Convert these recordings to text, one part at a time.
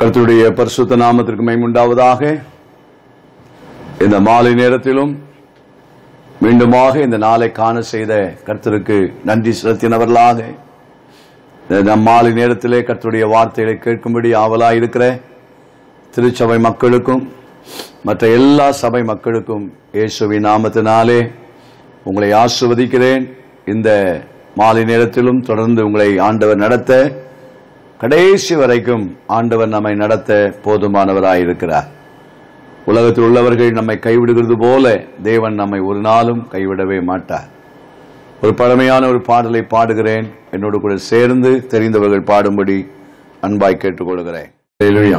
கர்த்தருடைய பரிசுத்த நாமத்திற்கு மைமுண்டாவதாக இந்த மாலை நேரத்திலும் மீண்டுமாக இந்த நாளை காண செய்த கர்த்தருக்கு நன்றி செலுத்தினவர்களாக இந்த மாலை நேரத்திலே கர்த்தருடைய வார்த்தைகளை கேட்கும்படி ஆவலாய் இருக்கிற திருச்சபை மக்களுக்கும் மற்ற எல்லா சபை மக்களுக்கும் இயேசுவின் நாமத்தினாலே உங்களை ஆசிர்வதிக்கிறேன் இந்த மாலை நேரத்திலும் தொடர்ந்து உங்களை ஆண்டவர் நடத்த கடைசி வரைக்கும் ஆண்டவர் நம்மை நடத்த போதுமானவராயிருக்கிறார் உலகத்தில் உள்ளவர்கள் நம்மை கைவிடுகிறது போல தேவன் நம்மை ஒரு நாளும் கைவிடவே மாட்டார் ஒரு பழமையான ஒரு பாடலை பாடுகிறேன் என்னோடு கூட சேர்ந்து தெரிந்தவர்கள் பாடும்படி அன்பாய் கேட்டுக்கொள்கிறேன் Hallelujah.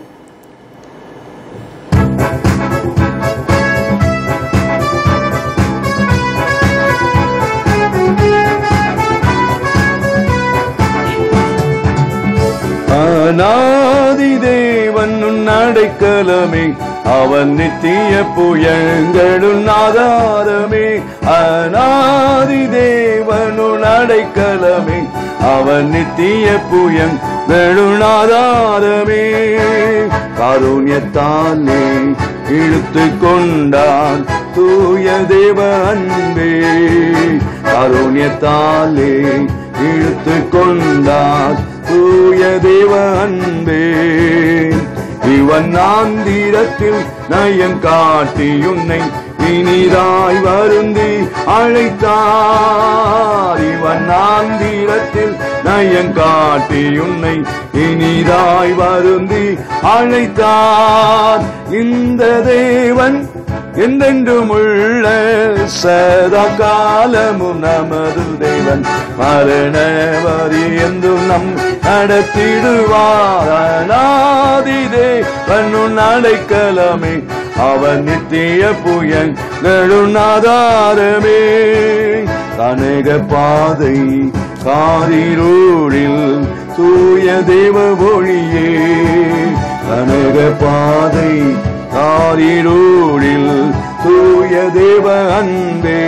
அநாதி தேவன் உன் அடைக்கலமே அவன் நித்திய புயங்களும் ஆதாரமே அநாதி தேவன் உன் அடைக்கலமே அவன் நித்திய புயங்களும் ஆதாரமே காருண்யத்தாலே இழுத்து கொண்டான் தூய தேவ அன்பே காருண்யத்தாலே இழுத்து கொண்டான் தூய தேவ அன்பே இவன் ஆந்திரத்தில் நயம் காட்டி உன்னை இனிதாய் வருந்தி அழைத்தார் இவன் ஆந்திரத்தில் நயம் காட்டி உன்னை இனிதாய் வருந்தி அழைத்தார் இந்த தேவன் என்றென்றும் உள்ள சதா காலமும் நமது தேவன் மரண வரி என்றும் நம் நடத்திடுவார் அநாதி தேவன் உன் அடைக்கலமே அவன் நித்திய புயன் நெடுநாதாரமே கனக பாதை காரிரூழில் தூய தேவ ஒளியே கனக பாதை காரிரூழில் தூய தேவ அன்பே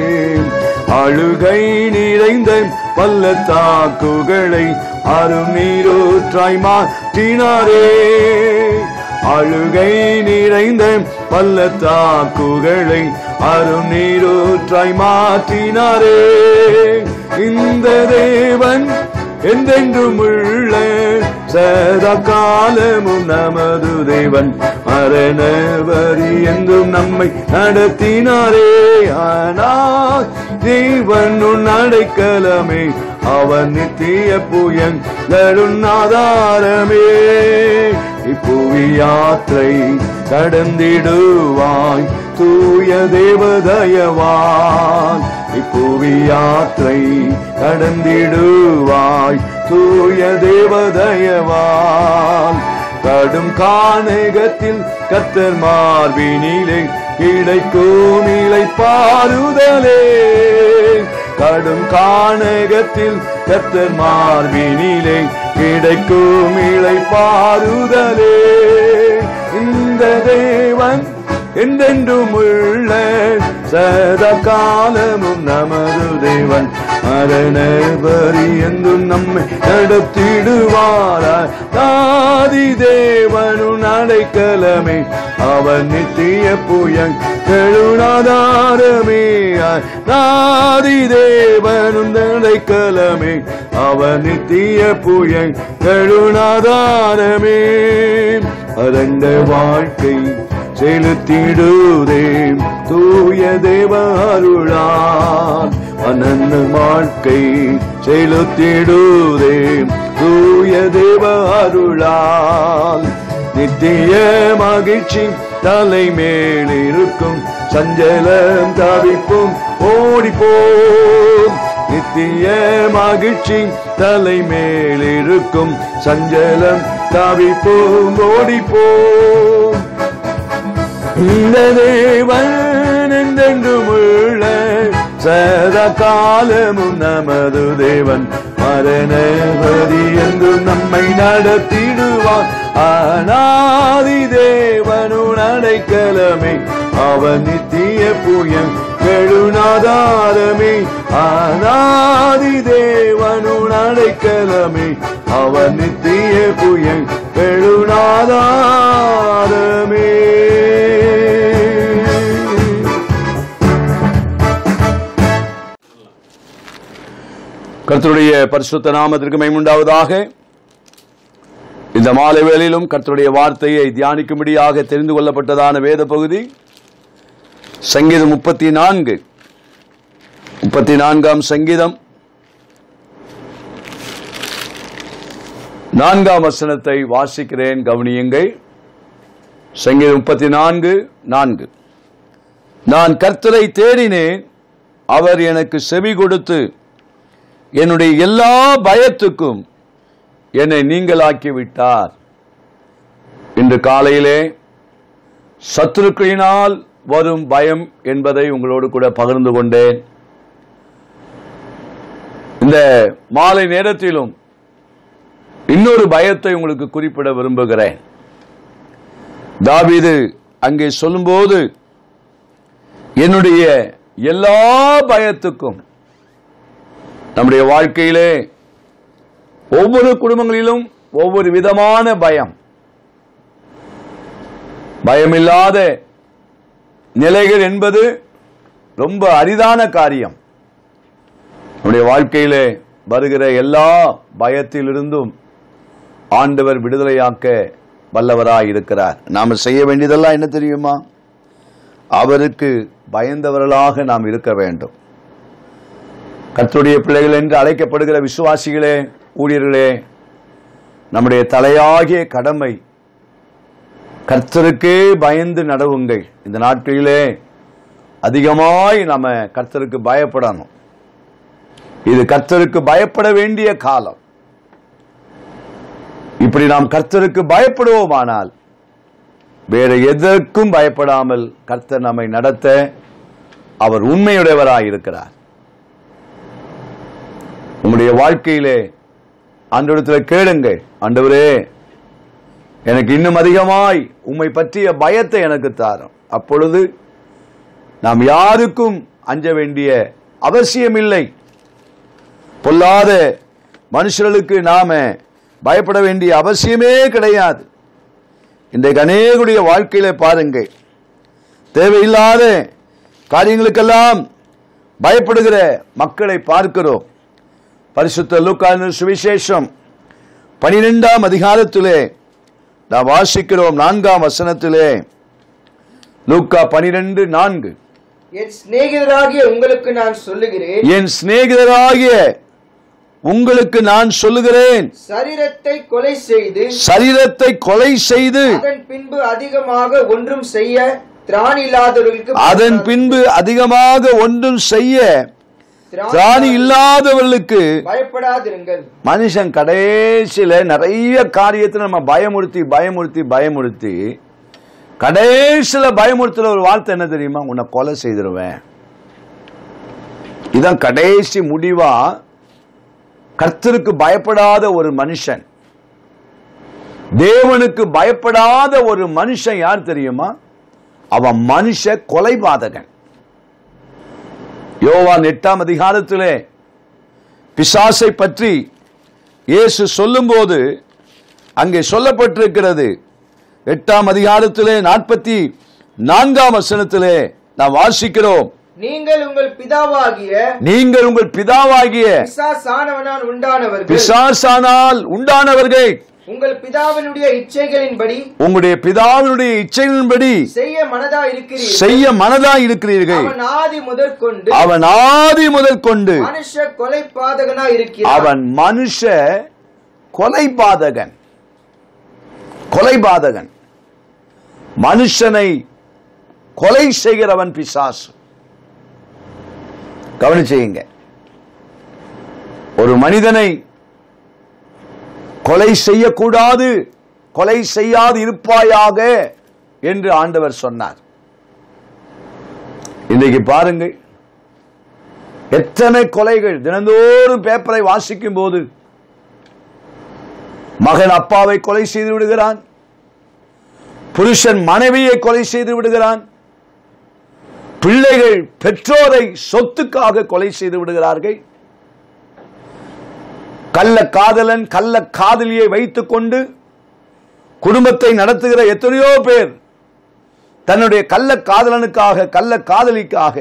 அழுகை நிறைந்த பள்ளத்தாக்குகளை அருநீரூற்றாய் மாற்றினாரே அழுகை நிறைந்த பள்ளத்தாக்குகளை அருநீரூற்றாய் மாற்றினாரே இந்த தேவன் என்றென்றும் உள்ள சதா காலமும் நமது தேவன் மரணவரி என்றும் நம்மை நடத்தினாரே ஆனால் தேவன் உன் அடைக்கலமே அவன் நித்திய புயன் ஆதாரமே இப்புவி யாத்திரை கடந்திடுவாய் தூய தேவதயவான் இப்புவி யாத்திரை கடந்திடுவாய் தூய தேவதயவான் கடும் காணகத்தில் கத்தர் மார்பினிலே கிடைக்கும் இலை பாருதலே கடும் காணகத்தில் கத்தர் மார்பினிலே கிடைக்கும் இலை பாருதலே இந்த தேவன் என்றென்றும் உள்ள சதா காலமும் நமது தேவன் மரண பரி என்றும் நம்மை நடத்திடுவார் ஆதி தேவனுன் அடைக்கலமே அவன் நித்திய புயன் கெழுநாதாரமே ஆதி தேவனுன் அடைக்கலமே அவன் நித்திய புயன் கெழுநாதாரமே அரண்ட வாழ்க்கை செலுத்திடுதே தூய தேவ அருளான் அனந்த வாழ்க்கை செலுத்திடுதே தூய தேவ அருளால் நித்திய மகிழ்ச்சி தலை மேல் இருக்கும் சஞ்சலம் தவிப்பும் ஓடிப்போம் நித்திய மகிழ்ச்சி தலை மேல் இருக்கும் சஞ்சலம் தவிப்போம் ஓடிப்போம் இந்த தேவன் என்றென்றும் உள்ள சதா காலமும் நமது தேவன் மரணவதி என்றும் நம்மை நடத்திடுவான் அநாதி தேவனுன் அடைக்கலமே அவன் நித்திய புயன் கெழுநாதாரமே அநாதி தேவனுன் அடைக்கலமே அவன் நித்திய புயன் எழுநாதாரமே கர்த்தருடைய பரிசுத்த நாமத்திற்கு மைமுண்டாவதாக இந்த மாலை வேளையிலும் கர்த்தருடைய வார்த்தையை தியானிக்கும்படியாக தெரிந்து கொள்ளப்பட்டதான வேத பகுதி சங்கீதம் முப்பத்தி நான்கு முப்பத்தி நான்காம் சங்கீதம் நான்காம் வசனத்தை வாசிக்கிறேன் கவனியுங்கள் சங்கீதம் முப்பத்தி நான்கு நான்கு நான் கர்த்தரை தேடினேன் அவர் எனக்கு செவி கொடுத்து என்னுடைய எல்லா பயத்துக்கும் என்னை நீங்களாக்கி விட்டார் இன்று காலையிலே சத்துருக்களினால் வரும் பயம் என்பதை உங்களோடு கூட பகிர்ந்து கொண்டேன் இந்த மாலை நேரத்திலும் இன்னொரு பயத்தை உங்களுக்கு குறிப்பிட விரும்புகிறேன் தாவீது அங்கே சொல்லும்போது என்னுடைய எல்லா பயத்துக்கும் நம்முடைய வாழ்க்கையிலே ஒவ்வொரு குடும்பங்களிலும் ஒவ்வொரு விதமான பயம் பயமில்லாத நிலைகள் என்பது ரொம்ப அரிதான காரியம் நம்முடைய வாழ்க்கையிலே வருகிற எல்லா பயத்திலிருந்தும் ஆண்டவர் விடுதலையாக்க வல்லவராய் இருக்கிறார் நாம செய்ய வேண்டியதெல்லாம் என்ன தெரியுமா அவருக்கு பயந்தவர்களாக நாம் இருக்க வேண்டும் கர்த்தருடைய பிள்ளைகள் என்று அழைக்கப்படுகிற விசுவாசிகளே ஊழியர்களே நம்முடைய தலையாகிய கடமை கர்த்தருக்கே பயந்து நடவுங்கள் இந்த நாட்களிலே அதிகமாய் நம்ம கர்த்தருக்கு பயப்படணும் இது கர்த்தருக்கு பயப்பட வேண்டிய காலம் இப்படி நாம் கர்த்தருக்கு பயப்படுவோமானால் வேற எதற்கும் பயப்படாமல் கர்த்தர் நம்மை நடத்த அவர் உண்மையுடையவராய் இருக்கிறார் உங்களுடைய வாழ்க்கையிலே ஆண்டவரத்தில் கேளுங்கள் ஆண்டவரே எனக்கு இன்னும் அதிகமாய் உம்மை பற்றிய பயத்தை எனக்கு தாரும் அப்பொழுது நாம் யாருக்கும் அஞ்ச வேண்டிய அவசியமில்லை பொல்லாத மனுஷர்களுக்கு நாம பயப்பட வேண்டிய அவசியமே கிடையாது இன்றைக்கு அநேகுடைய வாழ்க்கையில பாருங்கள் தேவையில்லாத காரியங்களுக்கெல்லாம் பயப்படுகிற மக்களை பார்க்கிறோம் பரிசுத்த லூக்கான சுவிசேஷம் பனிரெண்டாம் அதிகாரத்திலே நாம் வாசிக்கிறோம் நான்காம் வசனத்திலே லூக்கா பனிரெண்டு நான்கு என் சிநேகிதராகிய உங்களுக்கு நான் சொல்லுகிறேன் என் சிநேகிதராகிய உங்களுக்கு நான் சொல்லுகிறேன் சரீரத்தை கொலை செய்து சரீரத்தை கொலை செய்து அதன் பின்பு அதிகமாக ஒன்றும் செய்ய திராணி இல்லாதவர்களுக்கு அதன் பின்பு அதிகமாக ஒன்றும் செய்ய திராணி இல்லாதவர்களுக்கு பயப்படாதிருங்கள் மனுஷன் கடைசியில நிறைய காரியத்தை நம்ம பயமுறுத்தி பயமுறுத்தி பயமுறுத்தி கடைசியில பயமுறுத்துற ஒரு வார்த்தை என்ன தெரியுமா உன்னை கொலை செய்திருவேன் இதான் கடைசி முடிவா கர்த்தருக்கு பயப்படாத ஒரு மனுஷன் தேவனுக்கு பயப்படாத ஒரு மனுஷன் யார் தெரியுமா அவன் மனுஷ கொலைபாதகன் யோவான் எட்டாம் அதிகாரத்திலே பிசாசை பற்றி இயேசு சொல்லும்போது அங்கே சொல்லப்பட்டிருக்கிறது எட்டாம் அதிகாரத்திலே நாற்பத்தி நான்காம் வசனத்திலே நாம் வாசிக்கிறோம் நீங்கள் உங்கள் பிதாவாகிய நீங்கள் உங்கள் பிதாவாகிய பிசாசானவனால் உண்டானவர்கள் பிசாசானால் உண்டானவர்கள் உங்கள் பிதாவினுடைய இச்சைகளின்படி உங்களுடைய பிதாவினுடைய இச்சைகளின்படி செய்ய மனதா இருக்கிறீர்கள் செய்ய மனதாய் இருக்கிறீர்கள் அவன் ஆதி முதற்கொண்டு அவன் ஆதி முதல் கொண்டு மனுஷ கொலை பாதகனா இருக்கிறான் அவன் மனுஷ கொலைபாதகன் கொலைபாதகன் மனுஷனை கொலை செய்கிறவன் பிசாசு கவனிச்சீங்க ஒரு மனிதனை கொலை செய்யக்கூடாது கொலை செய்யாது இருப்பாயாக என்று ஆண்டவர் சொன்னார் இன்றைக்கு பாருங்கள் எத்தனை கொலைகள் தினந்தோறும் பேப்பரை வாசிக்கும் போது மகன் அப்பாவை கொலை செய்து விடுகிறான் புருஷன் மனைவியை கொலை செய்து விடுகிறான் பிள்ளைகள் பெற்றோரை சொத்துக்காக கொலை செய்து விடுகிறார்கள் கள்ள காதலன் கள்ள காதலியை வைத்துக் கொண்டு குடும்பத்தை நடத்துகிற எத்தனையோ பேர் தன்னுடைய கள்ள காதலனுக்காக கள்ள காதலிக்காக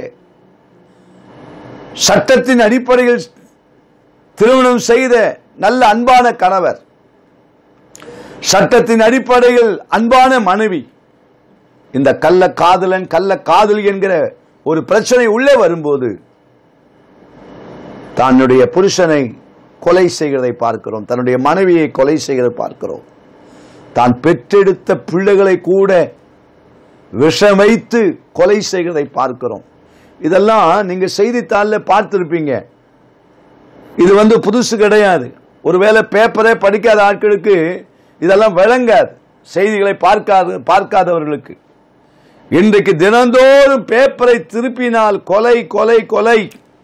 சட்டத்தின் அடிப்படையில் திருமணம் செய்த நல்ல அன்பான கணவர் சட்டத்தின் அடிப்படையில் அன்பான மனைவி இந்த கள்ள காதலன் கள்ள காதலி என்கிற ஒரு பிரச்சனை உள்ளே வரும்போது தன்னுடைய புருஷனை கொலை செய்கிறதை பார்க்கிறோம் தன்னுடைய மனைவியை கொலை செய்கிறதை பார்க்கிறோம் தான் பெற்றெடுத்த பிள்ளைகளை கூட விஷம் வைத்து கொலை செய்கிறதை பார்க்கிறோம் இதெல்லாம் நீங்க செய்தித்தாளில் பார்த்திருப்பீங்க இது வந்து புதுசு கிடையாது ஒருவேளை பேப்பரே படிக்காத ஆட்களுக்கு இதெல்லாம் விளங்காது செய்திகளை பார்க்காது பார்க்காதவர்களுக்கு இன்றைக்கு தினந்தோறும் பேப்பரை திருப்பினால் கொலை கொலை கொலை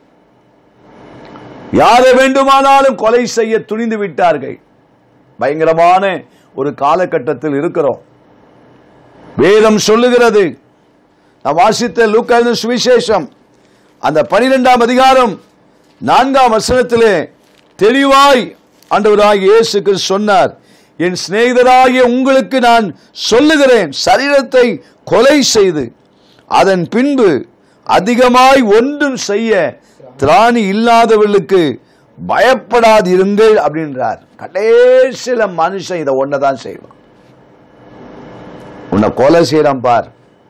யாரை வேண்டுமானாலும் கொலை செய்ய துணிந்து விட்டார்கள் பயங்கரமான ஒரு காலகட்டத்தில் இருக்கிறோம் வேதம் சொல்லுகிறது நான் வாசித்த லூக்கான சுவிசேஷம் அந்த பனிரெண்டாம் அதிகாரம் நான்காம் வசனத்திலே தெளிவாய் ஆண்டவராய் இயேசு கிறிஸ்து சொன்னார் என் சிநேகிதராகிய உங்களுக்கு நான் சொல்லுகிறேன் சரீரத்தை கொலை செய்து அதன் பின்பு அதிகமாய் ஒன்றும் செய்ய திராணி இல்லாதவர்களுக்கு பயப்படாதிருங்கள் அப்படின்றார் கடைசியில மனுஷன் இதை ஒன்னதான் செய்வான் உன்னை கொலை செய்யறான் பார்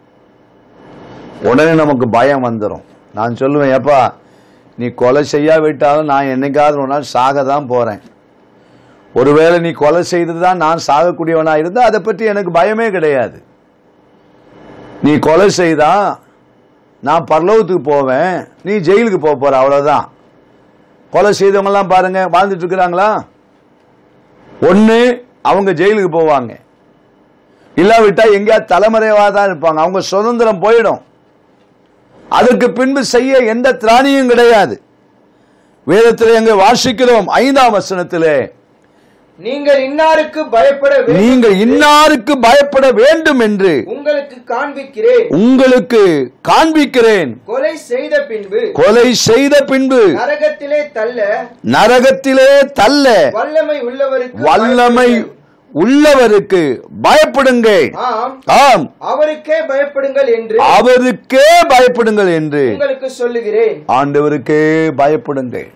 உடனே நமக்கு பயம் வந்துடும் நான் சொல்லுவேன் ஏப்பா நீ கொலை செய்யாவிட்டாலும் நான் என்னைக்காவது ஒரு நாள் சாக தான் போறேன் ஒருவேளை நீ கொலை செய்து தான் நான் சாகக்கூடியவனா இருந்தா அதை பற்றி எனக்கு பயமே கிடையாது நீ கொலை செய்தா நான் பரலோகத்துக்கு போவேன் நீ ஜெயிலுக்கு போக போற அவ்வளவுதான் கொலை செய்தவங்கலாம் பாருங்க வாழ்ந்துட்டு இருக்கிறாங்களா ஒண்ணு அவங்க ஜெயிலுக்கு போவாங்க இல்லாவிட்டா எங்கேயாவது தலைமறைவா தான் இருப்பாங்க அவங்க சுதந்திரம் போயிடும் அதுக்கு பின்பு செய்ய எந்த திராணியும் கிடையாது வேதத்தில் எங்க வாசிக்கிறோம் ஐந்தாம் வசனத்திலே நீங்கள் இன்னாருக்கு பயப்பட வேண்டும் நீங்கள் இன்னாருக்கு பயப்பட வேண்டும் என்று உங்களுக்கு காண்பிக்கிறேன் உங்களுக்கு காண்பிக்கிறேன் கொலை செய்த பின்பு கொலை செய்த பின்பு நரகத்திலே தள்ள நரகத்திலே தள்ள வல்லமை உள்ளவருக்கு வல்லமை பயப்படுங்கள். உள்ளவருக்கு பயப்படுங்கள் ஆம் ஆம் அவருக்கே பயப்படுங்கள் என்று அவருக்கே பயப்படுங்கள் என்று உங்களுக்கு சொல்லுகிறேன் ஆண்டவருக்கே பயப்படுங்கள்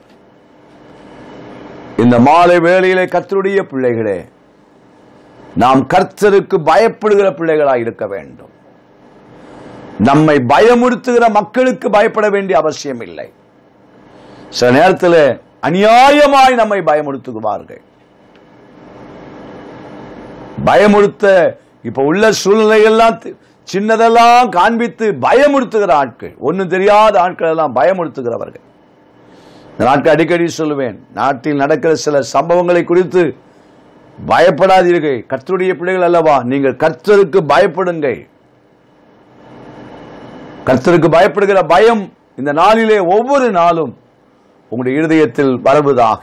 இந்த மாலை வேளையிலே கர்த்தருடைய பிள்ளைகளே நாம் கர்த்தருக்கு பயப்படுகிற பிள்ளைகளாய் இருக்க வேண்டும் நம்மை பயமுறுத்துகிற மக்களுக்கு பயப்பட வேண்டிய அவசியம் இல்லை சில நேரத்தில் அநியாயமாய் நம்மை பயமுறுத்துவார்கள் பயமுறுத்த இப்ப உள்ள சூழ்நிலையெல்லாம் தி- சின்னதெல்லாம் காண்பித்து பயமுறுத்துகிற ஆட்கள் ஒன்றும் தெரியாத ஆட்கள் எல்லாம் பயமுறுத்துகிறவர்கள் இந்த நாட்கள் அடிக்கடி சொல்லுவேன் நாட்டில் நடக்கிற சில சம்பவங்களை குறித்து பயப்படாதீர்கள் கர்த்தருடைய பிள்ளைகள் அல்லவா நீங்கள் கர்த்தருக்கு பயப்படுங்கள் கர்த்தருக்கு பயப்படுகிற பயம் இந்த நாளிலே ஒவ்வொரு நாளும் உங்களுடைய இருதயத்தில் வருவதாக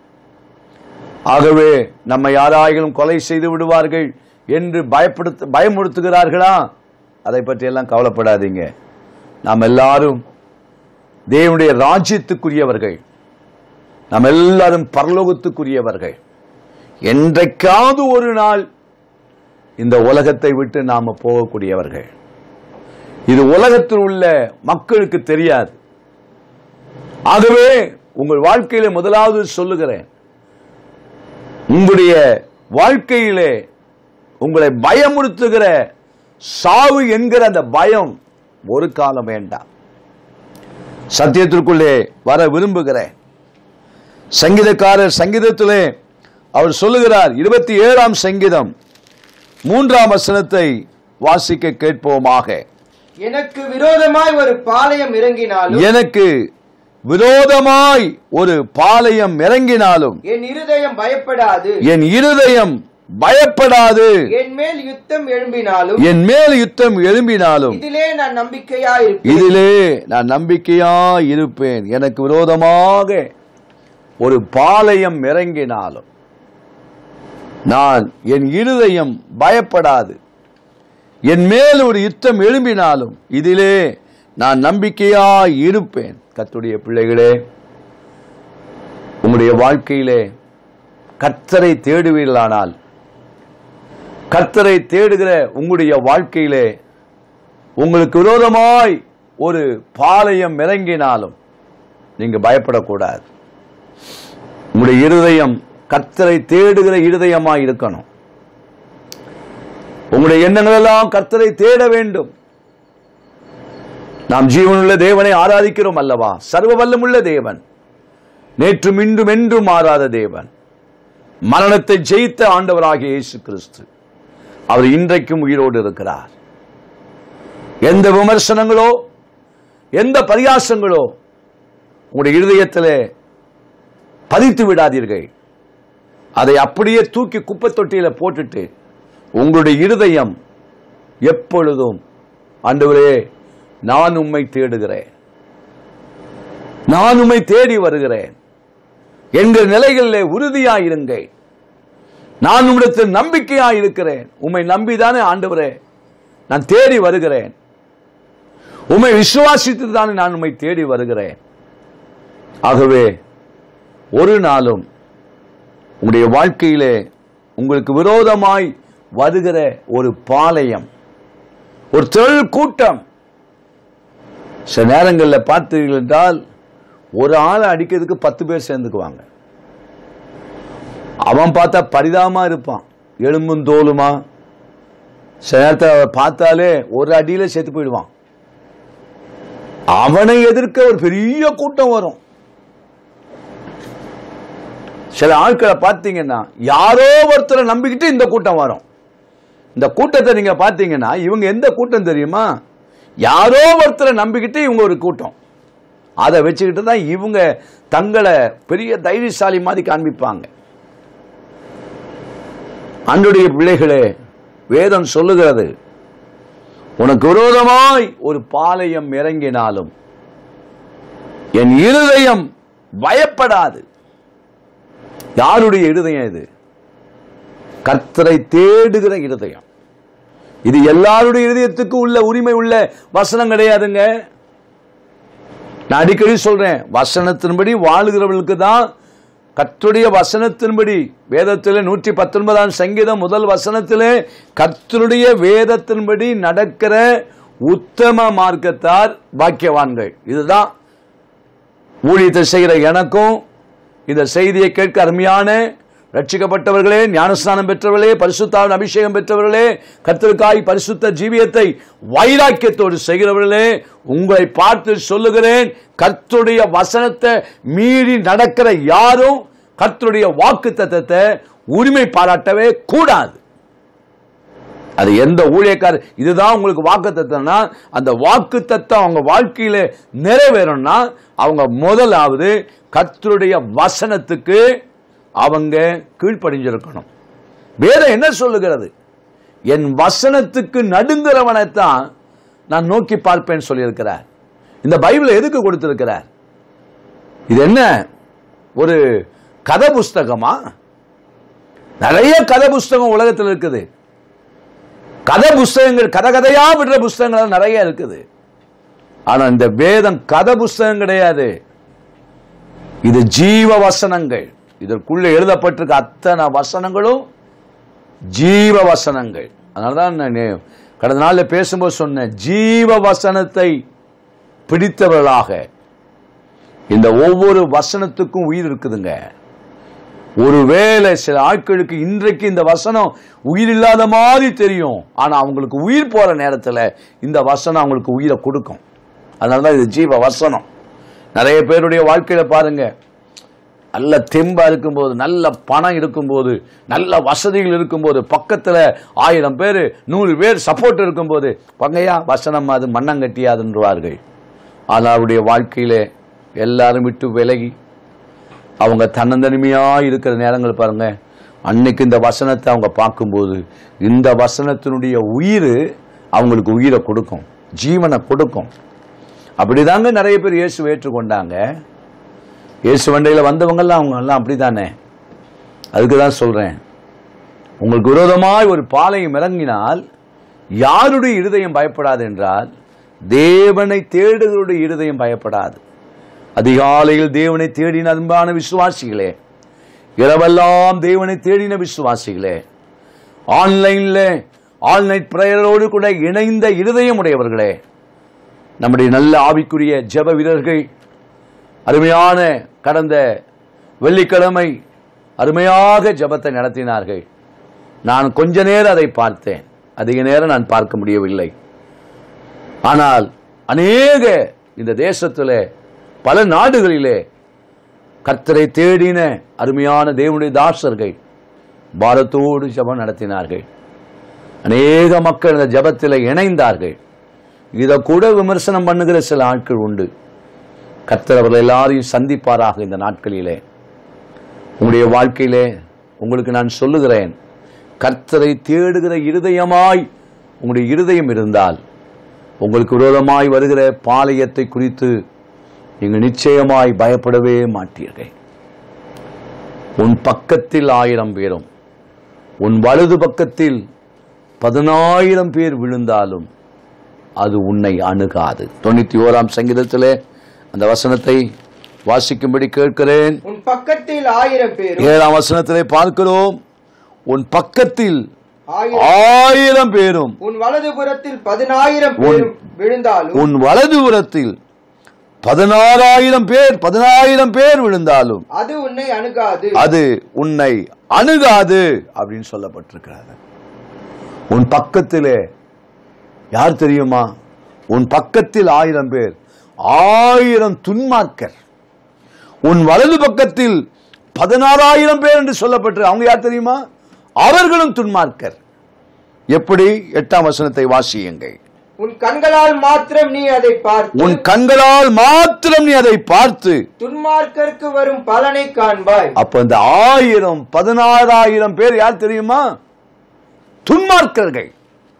ஆகவே நம்மை யாராயிலும் கொலை செய்து விடுவார்கள் என்று பயப்படுத்த பயமுறுத்துகிறார்களா அதை பற்றி எல்லாம் கவலைப்படாதீங்க நாம் எல்லாரும் தேவனுடைய ராஜ்யத்துக்குரியவர்கள் நாம் எல்லாரும் பரலோகத்துக்குரியவர்கள் என்றைக்காவது ஒரு நாள் இந்த உலகத்தை விட்டு நாம போகக்கூடியவர்கள் இது உலகத்தில் உள்ள மக்களுக்கு தெரியாது ஆகவே உங்கள் வாழ்க்கையில முதலாவது சொல்லுகிறேன் உங்களுடைய வாழ்க்கையிலே உங்களை பயமுறுத்துகிற சாவு என்கிற அந்த பயம் ஒரு காலம் வேண்டாம் சத்தியத்திற்குள்ளே வர விரும்புகிறேன் சங்கீதக்காரர் சங்கீதத்திலே அவர் சொல்லுகிறார் இருபத்தி ஏழாம் சங்கீதம் மூன்றாம் வசனத்தை வாசிக்க கேட்போமாக எனக்கு விரோதமாய் ஒரு பாளையம் இறங்கினாலும் எனக்கு விரோதமாய் ஒரு பாளையம் இறங்கினாலும் என் இருதயம் பயப்படாது என் இருதயம் பயப்படாது என் மேல் யுத்தம் எழும்பினாலும் என் மேல் யுத்தம் எழும்பினாலும் இதிலே நான் நம்பிக்கையா இருப்பேன் இதிலே நான் நம்பிக்கையா இருப்பேன் எனக்கு விரோதமாக ஒரு பாளையம் இறங்கினாலும் நான் என் இருதயம் பயப்படாது என் மேல் ஒரு யுத்தம் எழும்பினாலும் இதிலே நான் நம்பிக்கையா இருப்பேன் கர்த்தருடைய பிள்ளைகளே உங்களுடைய வாழ்க்கையிலே கர்த்தரை தேடுவீர்களானால் கர்த்தரை தேடுகிற உங்களுடைய வாழ்க்கையிலே உங்களுக்கு விரோதமாய் ஒரு பாளையம் இறங்கினாலும் நீங்க பயப்படக்கூடாது உங்களுடைய இருதயம் கர்த்தரை தேடுகிற இருதயமாய் இருக்கணும் உங்களுடைய எண்ணங்கள் எல்லாம் கர்த்தரை தேட வேண்டும் நாம் ஜீவனுள்ள தேவனை ஆராதிக்கிறோம் அல்லவா சர்வ வல்லமுள்ள தேவன் நேற்றும் இன்றும் என்றும் மாறாத தேவன் மரணத்தை ஜெயித்த ஆண்டவராகிய இயேசு கிறிஸ்து அவர் இன்றைக்கும் உயிரோடு இருக்கிறார் எந்த விமர்சனங்களோ எந்த பரியாசங்களோ உங்களுடைய இருதயத்திலே பதித்து விடாதீர்கள் அதை அப்படியே தூக்கி குப்பை தொட்டியில போட்டுட்டு உங்களுடைய இருதயம் எப்பொழுதும் ஆண்டவரே நான் உம்மை தேடுகிறேன் நான் உம்மை தேடி வருகிறேன் எங்கள் நிலைகளிலே உறுதியாயிருங்கள் நான் உம்மிடத்தில் நம்பிக்கையாய் இருக்கிறேன் உம்மை நம்பிதானே ஆண்டவரே நான் தேடி வருகிறேன் உம்மை விசுவாசித்து தானே நான் உம்மை தேடி வருகிறேன் ஆகவே ஒரு நாளும் உங்களுடைய வாழ்க்கையிலே உங்களுக்கு விரோதமாய் வருகிற ஒரு பாளையம் ஒரு தொழில் கூட்டம் சில நேரங்களில் பார்த்தீர்கள் என்றால் ஒரு ஆளை அடிக்கிறதுக்கு பத்து பேர் சேர்ந்துக்குவாங்க அவன் பார்த்தா பரிதாபமா இருப்பான் எலும்பும் தோலுமா சில நேரத்தை பார்த்தாலே ஒரு அடியில செத்து போயிடுவான் அவனை எதிர்க்க ஒரு பெரிய கூட்டம் வரும் சில ஆட்களை பார்த்தீங்கன்னா யாரோ ஒருத்தரை நம்பிக்கிட்டு இந்த கூட்டம் வரும் இந்த கூட்டத்தை நீங்க பார்த்தீங்கன்னா இவங்க எந்த கூட்டம் தெரியுமா யாரோ ஒருத்தரை நம்பிக்கிட்டு இவங்க ஒரு கூட்டம் அதை வச்சுக்கிட்டு தான் இவங்க தங்களை பெரிய தைரியசாலி மாதிரி காண்பிப்பாங்க அன்றைய பிள்ளைகளே வேதம் சொல்லுகிறது உனக்கு விரோதமாய் ஒரு பாளையம் இறங்கினாலும் என் இருதயம் பயப்படாது யாருடைய இருதயம் இது கர்த்தரை தேடுகிற இருதயம் இது எல்லாருடைய இருதயத்துக்கு உள்ள உரிமை உள்ள வசனம் கிடையாதுங்க நான் அடிக்கடி சொல்றேன் வசனத்தின்படி வாழுகிறவர்களுக்கு தான் கர்த்தருடைய வசனத்தின்படி வேதத்திலே நூற்றி பத்தொன்பதாம் சங்கீதம் முதல் வசனத்திலே கர்த்தருடைய வேதத்தின்படி நடக்கிற உத்தம மார்க்கத்தார் பாக்கியவான்கள் இதுதான் ஊழியத்தை செய்கிற எனக்கும் இந்த செய்தியை கேட்க அருமையான ரட்சிக்கப்பட்டவர்களே ஞானஸ்நானம் பெற்றவர்களே பரிசுத்தாவின் அபிஷேகம் பெற்றவர்களே கர்த்தருக்காய் பரிசுத்த ஜீவியத்தை வைராக்கியத்தோடு செய்கிறவர்களே உங்களை பார்த்து சொல்லுகிறேன் கர்த்தருடைய வசனத்தை மீறி நடக்கிற யாரும் கர்த்தருடைய வாக்கு தத்தத்தை உரிமை பாராட்டவே கூடாது அது எந்த ஊழியக்காரர் இதுதான் உங்களுக்கு வாக்கு தத்தம்னா அந்த வாக்கு தத்தம் அவங்க வாழ்க்கையில நிறைவேறணும்னா அவங்க முதலாவது கர்த்தருடைய வசனத்துக்கு அவங்க கீழ்ப்படிஞ்சிருக்கணும் வேதம் என்ன சொல்லுகிறது என் வசனத்துக்கு நடுங்கிறவனைத்தான் நான் நோக்கி பார்ப்பேன் சொல்லியிருக்கிறார் இந்த பைபிள் எதுக்கு கொடுத்திருக்கிறார் இது என்ன ஒரு கதை புஸ்தகமா நிறைய கதை புஸ்தகம் உலகத்தில் இருக்குது கதை புஸ்தகங்கள் கதை கதையா விடுற புஸ்தகங்கள் நிறைய இருக்குது ஆனா இந்த வேதம் கதை புஸ்தகம் கிடையாது இது ஜீவ வசனங்கள் இதற்குள்ள எழுதப்பட்டிருக்க அத்தனை வசனங்களும் ஜீவ வசனங்கள் அதனாலதான் நான் கடந்த நாளில் பேசும்போது சொன்னேன் ஜீவ வசனத்தை பிடித்தவர்களாக இந்த ஒவ்வொரு வசனத்துக்கும் உயிர் இருக்குதுங்க ஒருவேளை சில ஆட்களுக்கு இன்றைக்கு இந்த வசனம் உயிர் இல்லாத மாதிரி தெரியும் ஆனா அவங்களுக்கு உயிர் போற நேரத்துல இந்த வசனம் அவங்களுக்கு உயிரை கொடுக்கும் அதனாலதான் இது ஜீவ வசனம் நிறைய பேருடைய வாழ்க்கையில பாருங்க நல்ல தெம்பா இருக்கும்போது நல்ல பணம் இருக்கும்போது நல்ல வசதிகள் இருக்கும்போது பக்கத்துல ஆயிரம் பேர் நூறு பேர் சப்போர்ட் இருக்கும்போது பங்கையா வசனம் அது மண்ணங்கட்டியாதுன்றார்கள் ஆனால் அவருடைய வாழ்க்கையில எல்லாரும் விட்டு விலகி அவங்க தன்னந்தனிமையா இருக்கிற நேரங்கள் பாருங்க அன்னைக்கு இந்த வசனத்தை அவங்க பார்க்கும்போது இந்த வசனத்தினுடைய உயிர் அவங்களுக்கு உயிரை கொடுக்கும் ஜீவனை கொடுக்கும் அப்படிதாங்க நிறைய பேர் இயேசு ஏற்றுக்கொண்டாங்க இயேசு வண்டையில் வந்தவங்கெல்லாம் அவங்க எல்லாம் அப்படித்தானே அதுக்கு தான் சொல்றேன் உங்களுக்கு விரோதமாய் ஒரு பாளையம் இறங்கினால் யாருடைய இருதயம் பயப்படாது என்றால் தேவனை தேடுகளுடைய இருதயம் பயப்படாது அதிகாலையில் தேவனை தேடின அன்பான விசுவாசிகளே இரவெல்லாம் தேவனை தேடின விசுவாசிகளே ஆன்லைன்ல ஆல்நைட் பிரேயரோடு கூட இணைந்த இருதயம் உடையவர்களே நம்முடைய நல்ல ஆவிக்குரிய ஜெப வீரர்கள் அருமையான கடந்த வெள்ளிக்கிழமை அருமையாக ஜெபத்தை நடத்தினார்கள் நான் கொஞ்ச நேரம் அதை பார்த்தேன் அதிக நேரம் நான் பார்க்க முடியவில்லை ஆனால் அநேக இந்த தேசத்திலே பல நாடுகளிலே கர்த்தரை தேடின அருமையான தேவனுடைய தாசர்கள் பாரத்தோடு ஜெபம் நடத்தினார்கள் அநேக மக்கள் இந்த ஜெபத்தில் இணைந்தார்கள் இதை கூட விமர்சனம் பண்ணுகிற சில ஆட்கள் உண்டு கர்த்தர் அவர்கள் எல்லாரையும் சந்திப்பாராக இந்த நாட்களிலே உங்களுடைய வாழ்க்கையிலே உங்களுக்கு நான் சொல்லுகிறேன் கர்த்தரை தேடுகிற இருதயமாய் உங்களுடைய இருதயம் இருந்தால் உங்களுக்கு விரோதமாய் வருகிற பாளையத்தை குறித்து நீங்கள் நிச்சயமாய் பயப்படவே மாட்டீர்கள் உன் பக்கத்தில் ஆயிரம் பேரும் உன் வலது பக்கத்தில் பதினாயிரம் பேர் விழுந்தாலும் அது உன்னை அணுகாது தொண்ணூத்தி ஓராம் சங்கீதத்திலே அந்த வசனத்தை வாசிக்கும்படி கேட்கிறேன் உன் பக்கத்தில் ஆயிரம் பேரும் ஏழாம் வசனத்திலே பார்க்கிறோம் உன் பக்கத்தில் ஆயிரம் ஆயிரம் பேரும் உன் வலதுபுறத்தில் பதினாயிரம் பேரும் விழுந்தாலும் உன் வலதுபுறத்தில் பதினாறாயிரம் பேர் பதினாயிரம் பேர் விழுந்தாலும் அது உன்னை அணுகாது அது உன்னை அணுகாது அப்படின்னு சொல்லப்பட்டிருக்கிறது உன் பக்கத்திலே யார் தெரியுமா உன் பக்கத்தில் ஆயிரம் பேர் ஆயிரம் துன்மார்க்கர் உன் வலது பக்கத்தில் பதினாறாயிரம் பேர் என்று சொல்லப்பட்டு அவங்க யார் தெரியுமா அவர்களும் துன்மார்க்கர் எப்படி எட்டாம் வசனத்தை வாசியுங்கள் உன் கண்களால் மாத்திரம் நீ அதை பார்த்து உன் கண்களால் மாத்திரம் நீ அதை பார்த்து துன்மார்க்கருக்கு வரும் பலனை காண்பாய் அப்ப இந்த ஆயிரம் பதினாறாயிரம் பேர் யார் தெரியுமா துன்மார்க்கர்கள்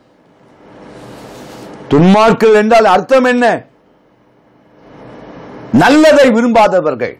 துன்மார்க்கர்கள் என்றால் அர்த்தம் என்ன நல்லதை விரும்பாதவர்கள்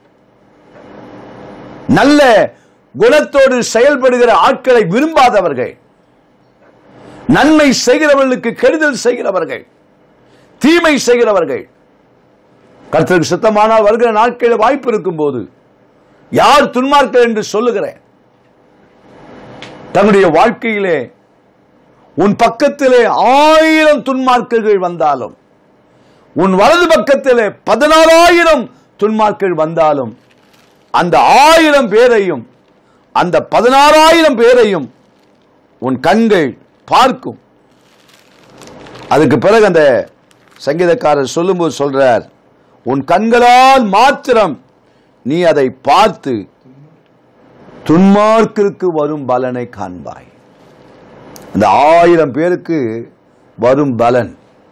நல்ல குணத்தோடு செயல்படுகிற ஆட்களை விரும்பாதவர்கள் நன்மை செய்கிறவர்களுக்கு கெடுதல் செய்கிறவர்கள் தீமை செய்கிறவர்கள் கர்த்தருக்கு சுத்தமானால் வருகிற நாட்களில் வாய்ப்பு இருக்கும் போது யார் துன்மார்க்கர் என்று சொல்லுகிறேன் தன்னுடைய வாழ்க்கையிலே உன் பக்கத்திலே ஆயிரம் துன்மார்க்கர்கள் வந்தாலும் உன் வலது பக்கத்திலே பதினாறாயிரம் துன்மார்க்கர்கள் வந்தாலும் அந்த ஆயிரம் பேரையும் அந்த பதினாறாயிரம் பேரையும் உன் கண்கள் பார்க்கும் அதுக்கு பிறகு அந்த சங்கீதக்காரர் சொல்லும்போது சொல்றார் உன் கண்களால் மாத்திரம் நீ அதை பார்த்து துன்மார்க்கிற்கு வரும் பலனை காண்பாய் அந்த ஆயிரம் பேருக்கு வரும் பலன்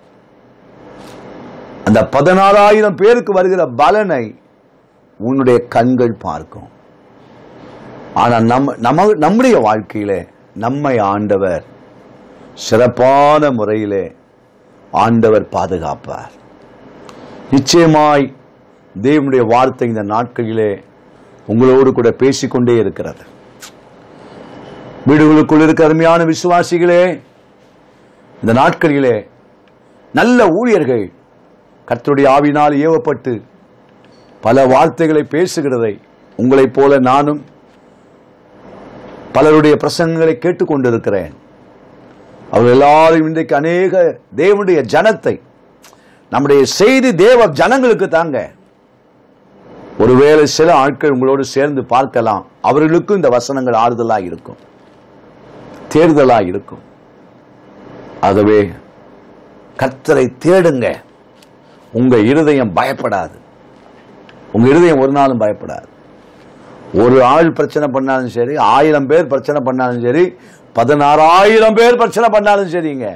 அந்த பதினாறாயிரம் பேருக்கு வருகிற பலனை உன்னுடைய கண்கள் பார்க்கும் ஆனா நம்ம நம்ம நம்முடைய வாழ்க்கையிலே நம்மை ஆண்டவர் சிறப்பான முறையிலே ஆண்டவர் பாதுகாப்பார் நிச்சயமாய் தேவனுடைய வார்த்தை இந்த நாட்களிலே உங்களோடு கூட பேசிக்கொண்டே இருக்கிறது வீடுகளுக்குள் இருக்க அருமையான விசுவாசிகளே இந்த நாட்களிலே நல்ல ஊழியர்கள் கர்த்தருடைய ஆவினால் ஏவப்பட்டு பல வார்த்தைகளை பேசுகிறதை உங்களைப் போல நானும் பலருடைய பிரசங்கங்களை கேட்டுக்கொண்டிருக்கிறேன் அவர்கள் எல்லாரும் இன்றைக்கு அநேக தேவனுடைய ஜனத்தை நம்முடைய செய்தி தேவ ஜனங்களுக்கு தாங்க ஒருவேளை சில ஆட்கள் உங்களோடு சேர்ந்து பார்க்கலாம் அவர்களுக்கும் இந்த வசனங்கள் ஆறுதலா இருக்கும் தேர்தலா இருக்கும் ஆகவே கர்த்தரை தேடுங்க உங்க இருதயம் பயப்படாது உங்க இருதயம் ஒரு நாளும் பயப்படாது ஒரு ஆள் பிரச்சனை பண்ணாலும் சரி ஆயிரம் பேர் பிரச்சனை பண்ணாலும் சரி பதினாறாயிரம் பேர் பிரச்சனை பண்ணாலும் சரிங்க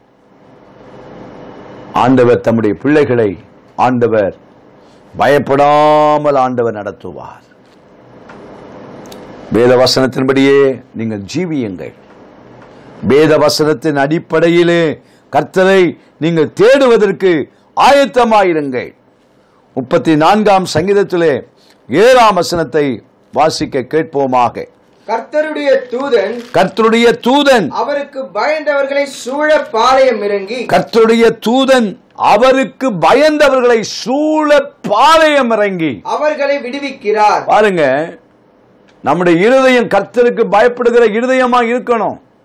ஆண்டவர் தம்முடைய பிள்ளைகளை ஆண்டவர் பயப்படாமல் ஆண்டவர் நடத்துவார் வேத வசனத்தின்படியே நீங்கள் ஜீவியுங்கள் வேத வசனத்தின் அடிப்படையிலே கர்த்தரை நீங்கள் தேடுவதற்கு ஆயத்தமாயிருங்கள் முப்பத்தி நான்காம் சங்கீதத்திலே ஏழாம் வசனத்தை வாசிக்க கேட்போமாக கர்த்தருடைய தூதன் கர்த்தருடைய தூதன் அவருக்கு பயந்தவர்களை சூழ பாளையம் இறங்கி கர்த்தருடைய தூதன் அவருக்கு பயந்தவர்களை சூழ பாளையம் இறங்கி அவர்களை விடுவிக்கிறார் பாருங்க நம்முடைய இருதயம் கர்த்தருக்கு பயப்படுகிற இருதயமா இருக்கணும்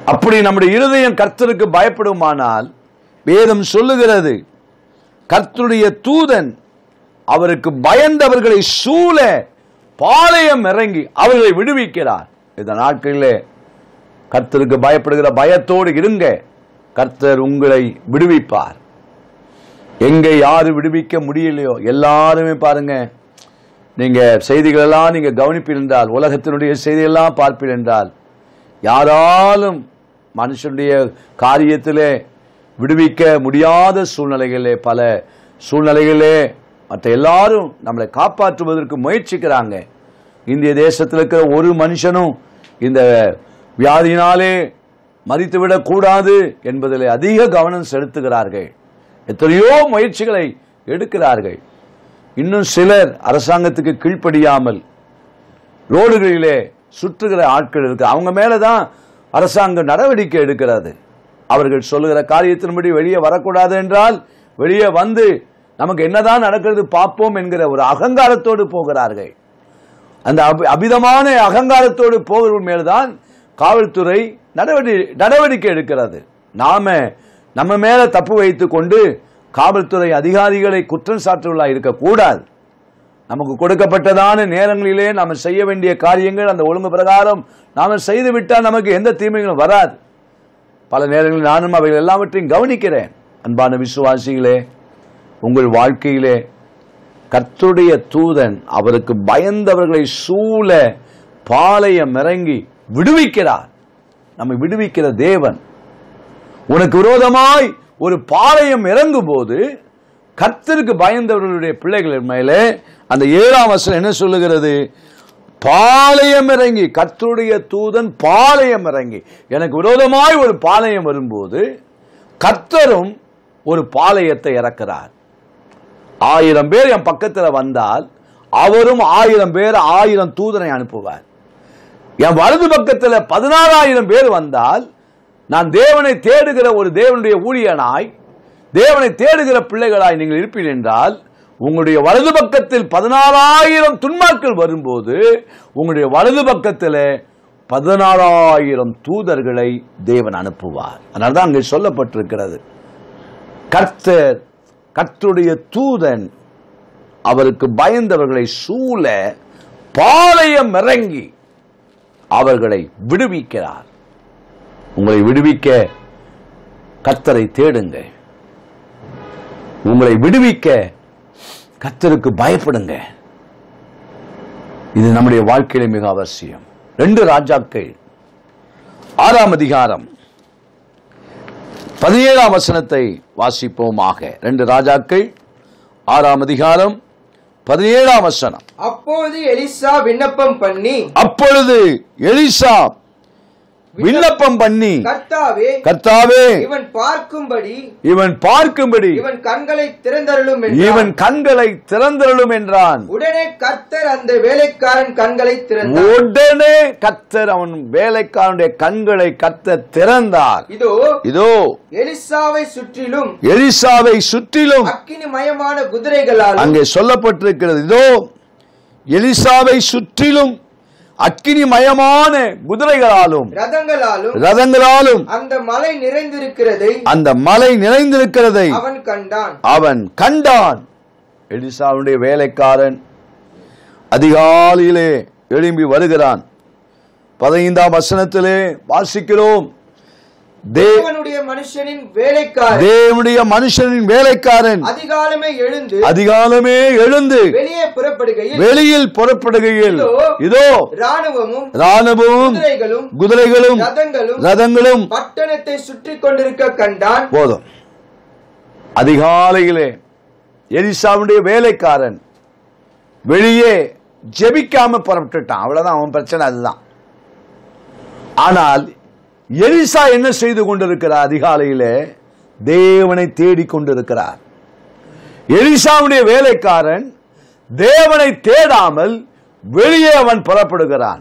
அப்படி நம்முடைய இருதயம் கர்த்தருக்கு பயப்படுமானால் வேதம் சொல்லுகிறது கர்த்தருடைய தூதன் அவருக்கு பயந்தவர்களை சூழ பாளையம் இறங்கி அவர்களை விடுவிக்கிறார் இந்த நாட்களிலே கர்த்தருக்கு பயப்படுகிற பயத்தோடு இருங்க கர்த்தர் உங்களை விடுவிப்பார் எங்க யாரு விடுவிக்க முடியலையோ எல்லாருமே பாருங்க நீங்க செய்திகள் எல்லாம் நீங்க கவனிப்பீர் என்றால் உலகத்தினுடைய செய்தியெல்லாம் பார்ப்பீர் என்றால் யாராலும் மனுஷனுடைய காரியத்திலே விடுவிக்க முடியாத சூழ்நிலைகளே பல சூழ்நிலைகளே மற்ற எல்லாரும் நம்மளை காப்பாற்றுவதற்கு முயற்சிக்கிறாங்க இந்திய தேசத்தில் இருக்கிற ஒரு மனுஷனும் இந்த வியாதியினாலே மறித்துவிடக் கூடாது என்பதில் அதிக கவனம் செலுத்துகிறார்கள் எத்தனையோ முயற்சிகளை எடுக்கிறார்கள் இன்னும் சிலர் அரசாங்கத்துக்கு கீழ்ப்படியாமல் ரோடுகளிலே சுற்றுகிற ஆட்கள் இருக்கு அவங்க மேலதான் அரசாங்கம் நடவடிக்கை எடுக்கிறது அவர்கள் சொல்லுகிற காரியத்தின்படி வெளியே வரக்கூடாது என்றால் வெளியே வந்து நமக்கு என்னதான் நடக்கிறது பார்ப்போம் என்கிற ஒரு அகங்காரத்தோடு போகிறார்கள் அந்த அபி- அபிதமான அகங்காரத்தோடு போகிறவன் மேல்தான் காவல்துறை நடவடிக்கை நடவடிக்கை எடுக்கிறது நாம நம்ம மேல தப்பு வைத்துக் கொண்டு காவல்துறை அதிகாரிகளை குற்றம் சாட்டுவர்களாக இருக்கக்கூடாது நமக்கு கொடுக்கப்பட்டதான நேரங்களிலே நாம் செய்ய வேண்டிய காரியங்கள் அந்த ஒழுங்கு பிரகாரம் நாம செய்து விட்டால் நமக்கு எந்த தீமைகளும் வராது பல நேரங்களில் நானும் அவைகள் எல்லாவற்றையும் கவனிக்கிறேன் அன்பான விசுவாசிகளே உங்கள் வாழ்க்கையிலே கர்த்தருடைய தூதன் அவருக்கு பயந்தவர்களை சூழ பாளையம் இறங்கி விடுவிக்கிறார் நம்மை விடுவிக்கிற தேவன் உனக்கு விரோதமாய் ஒரு பாளையம் இறங்கும் போது கர்த்தருக்கு பயந்தவர்களுடைய பிள்ளைகள் மேலே அந்த ஏழாம் வசனம் என்ன சொல்லுகிறது பாளையம் இறங்கி கர்த்தருடைய தூதன் பாளையம் இறங்கி எனக்கு விரோதமாய் ஒரு பாளையம் வரும்போது கர்த்தரும் ஒரு பாளையத்தை இறக்கிறார் ஆயிரம் பேர் என் பக்கத்துல வந்தால் அவரும் ஆயிரம் பேர் ஆயிரம் தூதனை அனுப்புவார் என் வலது பக்கத்துல பதினாறாயிரம் பேர் வந்தால் நான் தேவனை தேடுகிற ஒரு தேவனுடைய ஊழியனாய் தேவனை தேடுகிற பிள்ளைகளாய் நீங்கள் இருப்பீர்கள் என்றால் உங்களுடைய வலது பக்கத்தில் பதினாறாயிரம் துன்மாக்கள் வரும்போது உங்களுடைய வலது பக்கத்தில் பதினாறாயிரம் தூதர்களை தேவன் அனுப்புவார் அதனால்தான் அங்கே சொல்லப்பட்டிருக்கிறது கர்த்தர் கர்த்தருடைய தூதன் அவருக்கு பயந்தவர்களை சூழ பாளையம் இறங்கி அவர்களை விடுவிக்கிறார் உங்களை விடுவிக்க கர்த்தரை தேடுங்க உங்களை விடுவிக்க கர்த்தருக்கு பயப்படுங்க இது நம்முடைய வாழ்க்கையில மிக அவசியம் ரெண்டு ராஜாக்கள் ஆறாம் அதிகாரம் பதினேழாம் வசனத்தை வாசிப்போமாக ரெண்டு ராஜாக்கள் ஆறாம் அதிகாரம் பதினேழாம் வசனம் அப்போது எலிசா விண்ணப்பம் பண்ணி அப்பொழுது எலிசா விண்ணப்பம் பண்ணி கர்த்தாவே கர்த்தாவே இவன் பார்க்கும்படி இவன் பார்க்கும்படி இவன் கண்களை திறந்தருளும் என்றான். இவன் கண்களை திறந்தருளும் என்றான் உடனே கர்த்தர் அந்த வேலைக்காரன் கண்களை திறந்தார் உடனே கர்த்தர் அவன் வேலைக்காரனுடைய கண்களை கர்த்தர் திறந்தார் இதோ இதோ எலிசாவை சுற்றிலும் எலிசாவை சுற்றிலும் அக்கினிமயமான குதிரைகளாலும் அங்கே சொல்லப்பட்டிருக்கிறது இதோ எலிசாவை சுற்றிலும் அக்கினிமயமான குதிரைகளாலும் ரதங்களாலும் ரதங்களாலும் அந்த மலை நிறைந்திருக்கிறதை அந்த மலை நிறைந்திருக்கிறதை அவன் கண்டான் அவன் கண்டான் எலிசாவுடைய வேலைக்காரன் அதிகாலையிலே எழும்பி வருகிறான் பதினைந்தாம் வசனத்திலே வாசிக்கிறோம் தே- தேவனுடைய மனுஷனின் வேலைக்காரன் தேவனுடைய மனுஷனின் வேலைக்காரன் அதிகாலமே எழுந்து அதிகாலமே எழுந்து வெளியே புறப்படுகையில் வெளியில் புறப்படுகையில் இதோ, இதோ ராணுவமும் ராணுவமும் குதிரைகளும் குதிரைகளும் ரதங்களும் ரதங்களும் பட்டணத்தை சுற்றி கொண்டிருக்க கண்டான் போதும் அதிகாலையிலே எலிசாவுடைய வேலைக்காரன் வெளியே ஜெபிக்காம புறப்பட்டுட்டான் அவ்வளவுதான் அவன் பிரச்சனை அதுதான் ஆனால் எலிசா என்ன செய்து கொண்டிருக்கிறார் அதிகாலையிலே தேவனை தேடிக் கொண்டிருக்கிறார் எலிசாவுடைய வேலைக்காரன் தேவனை தேடாமல் வெளியே அவன் புறப்படுகிறான்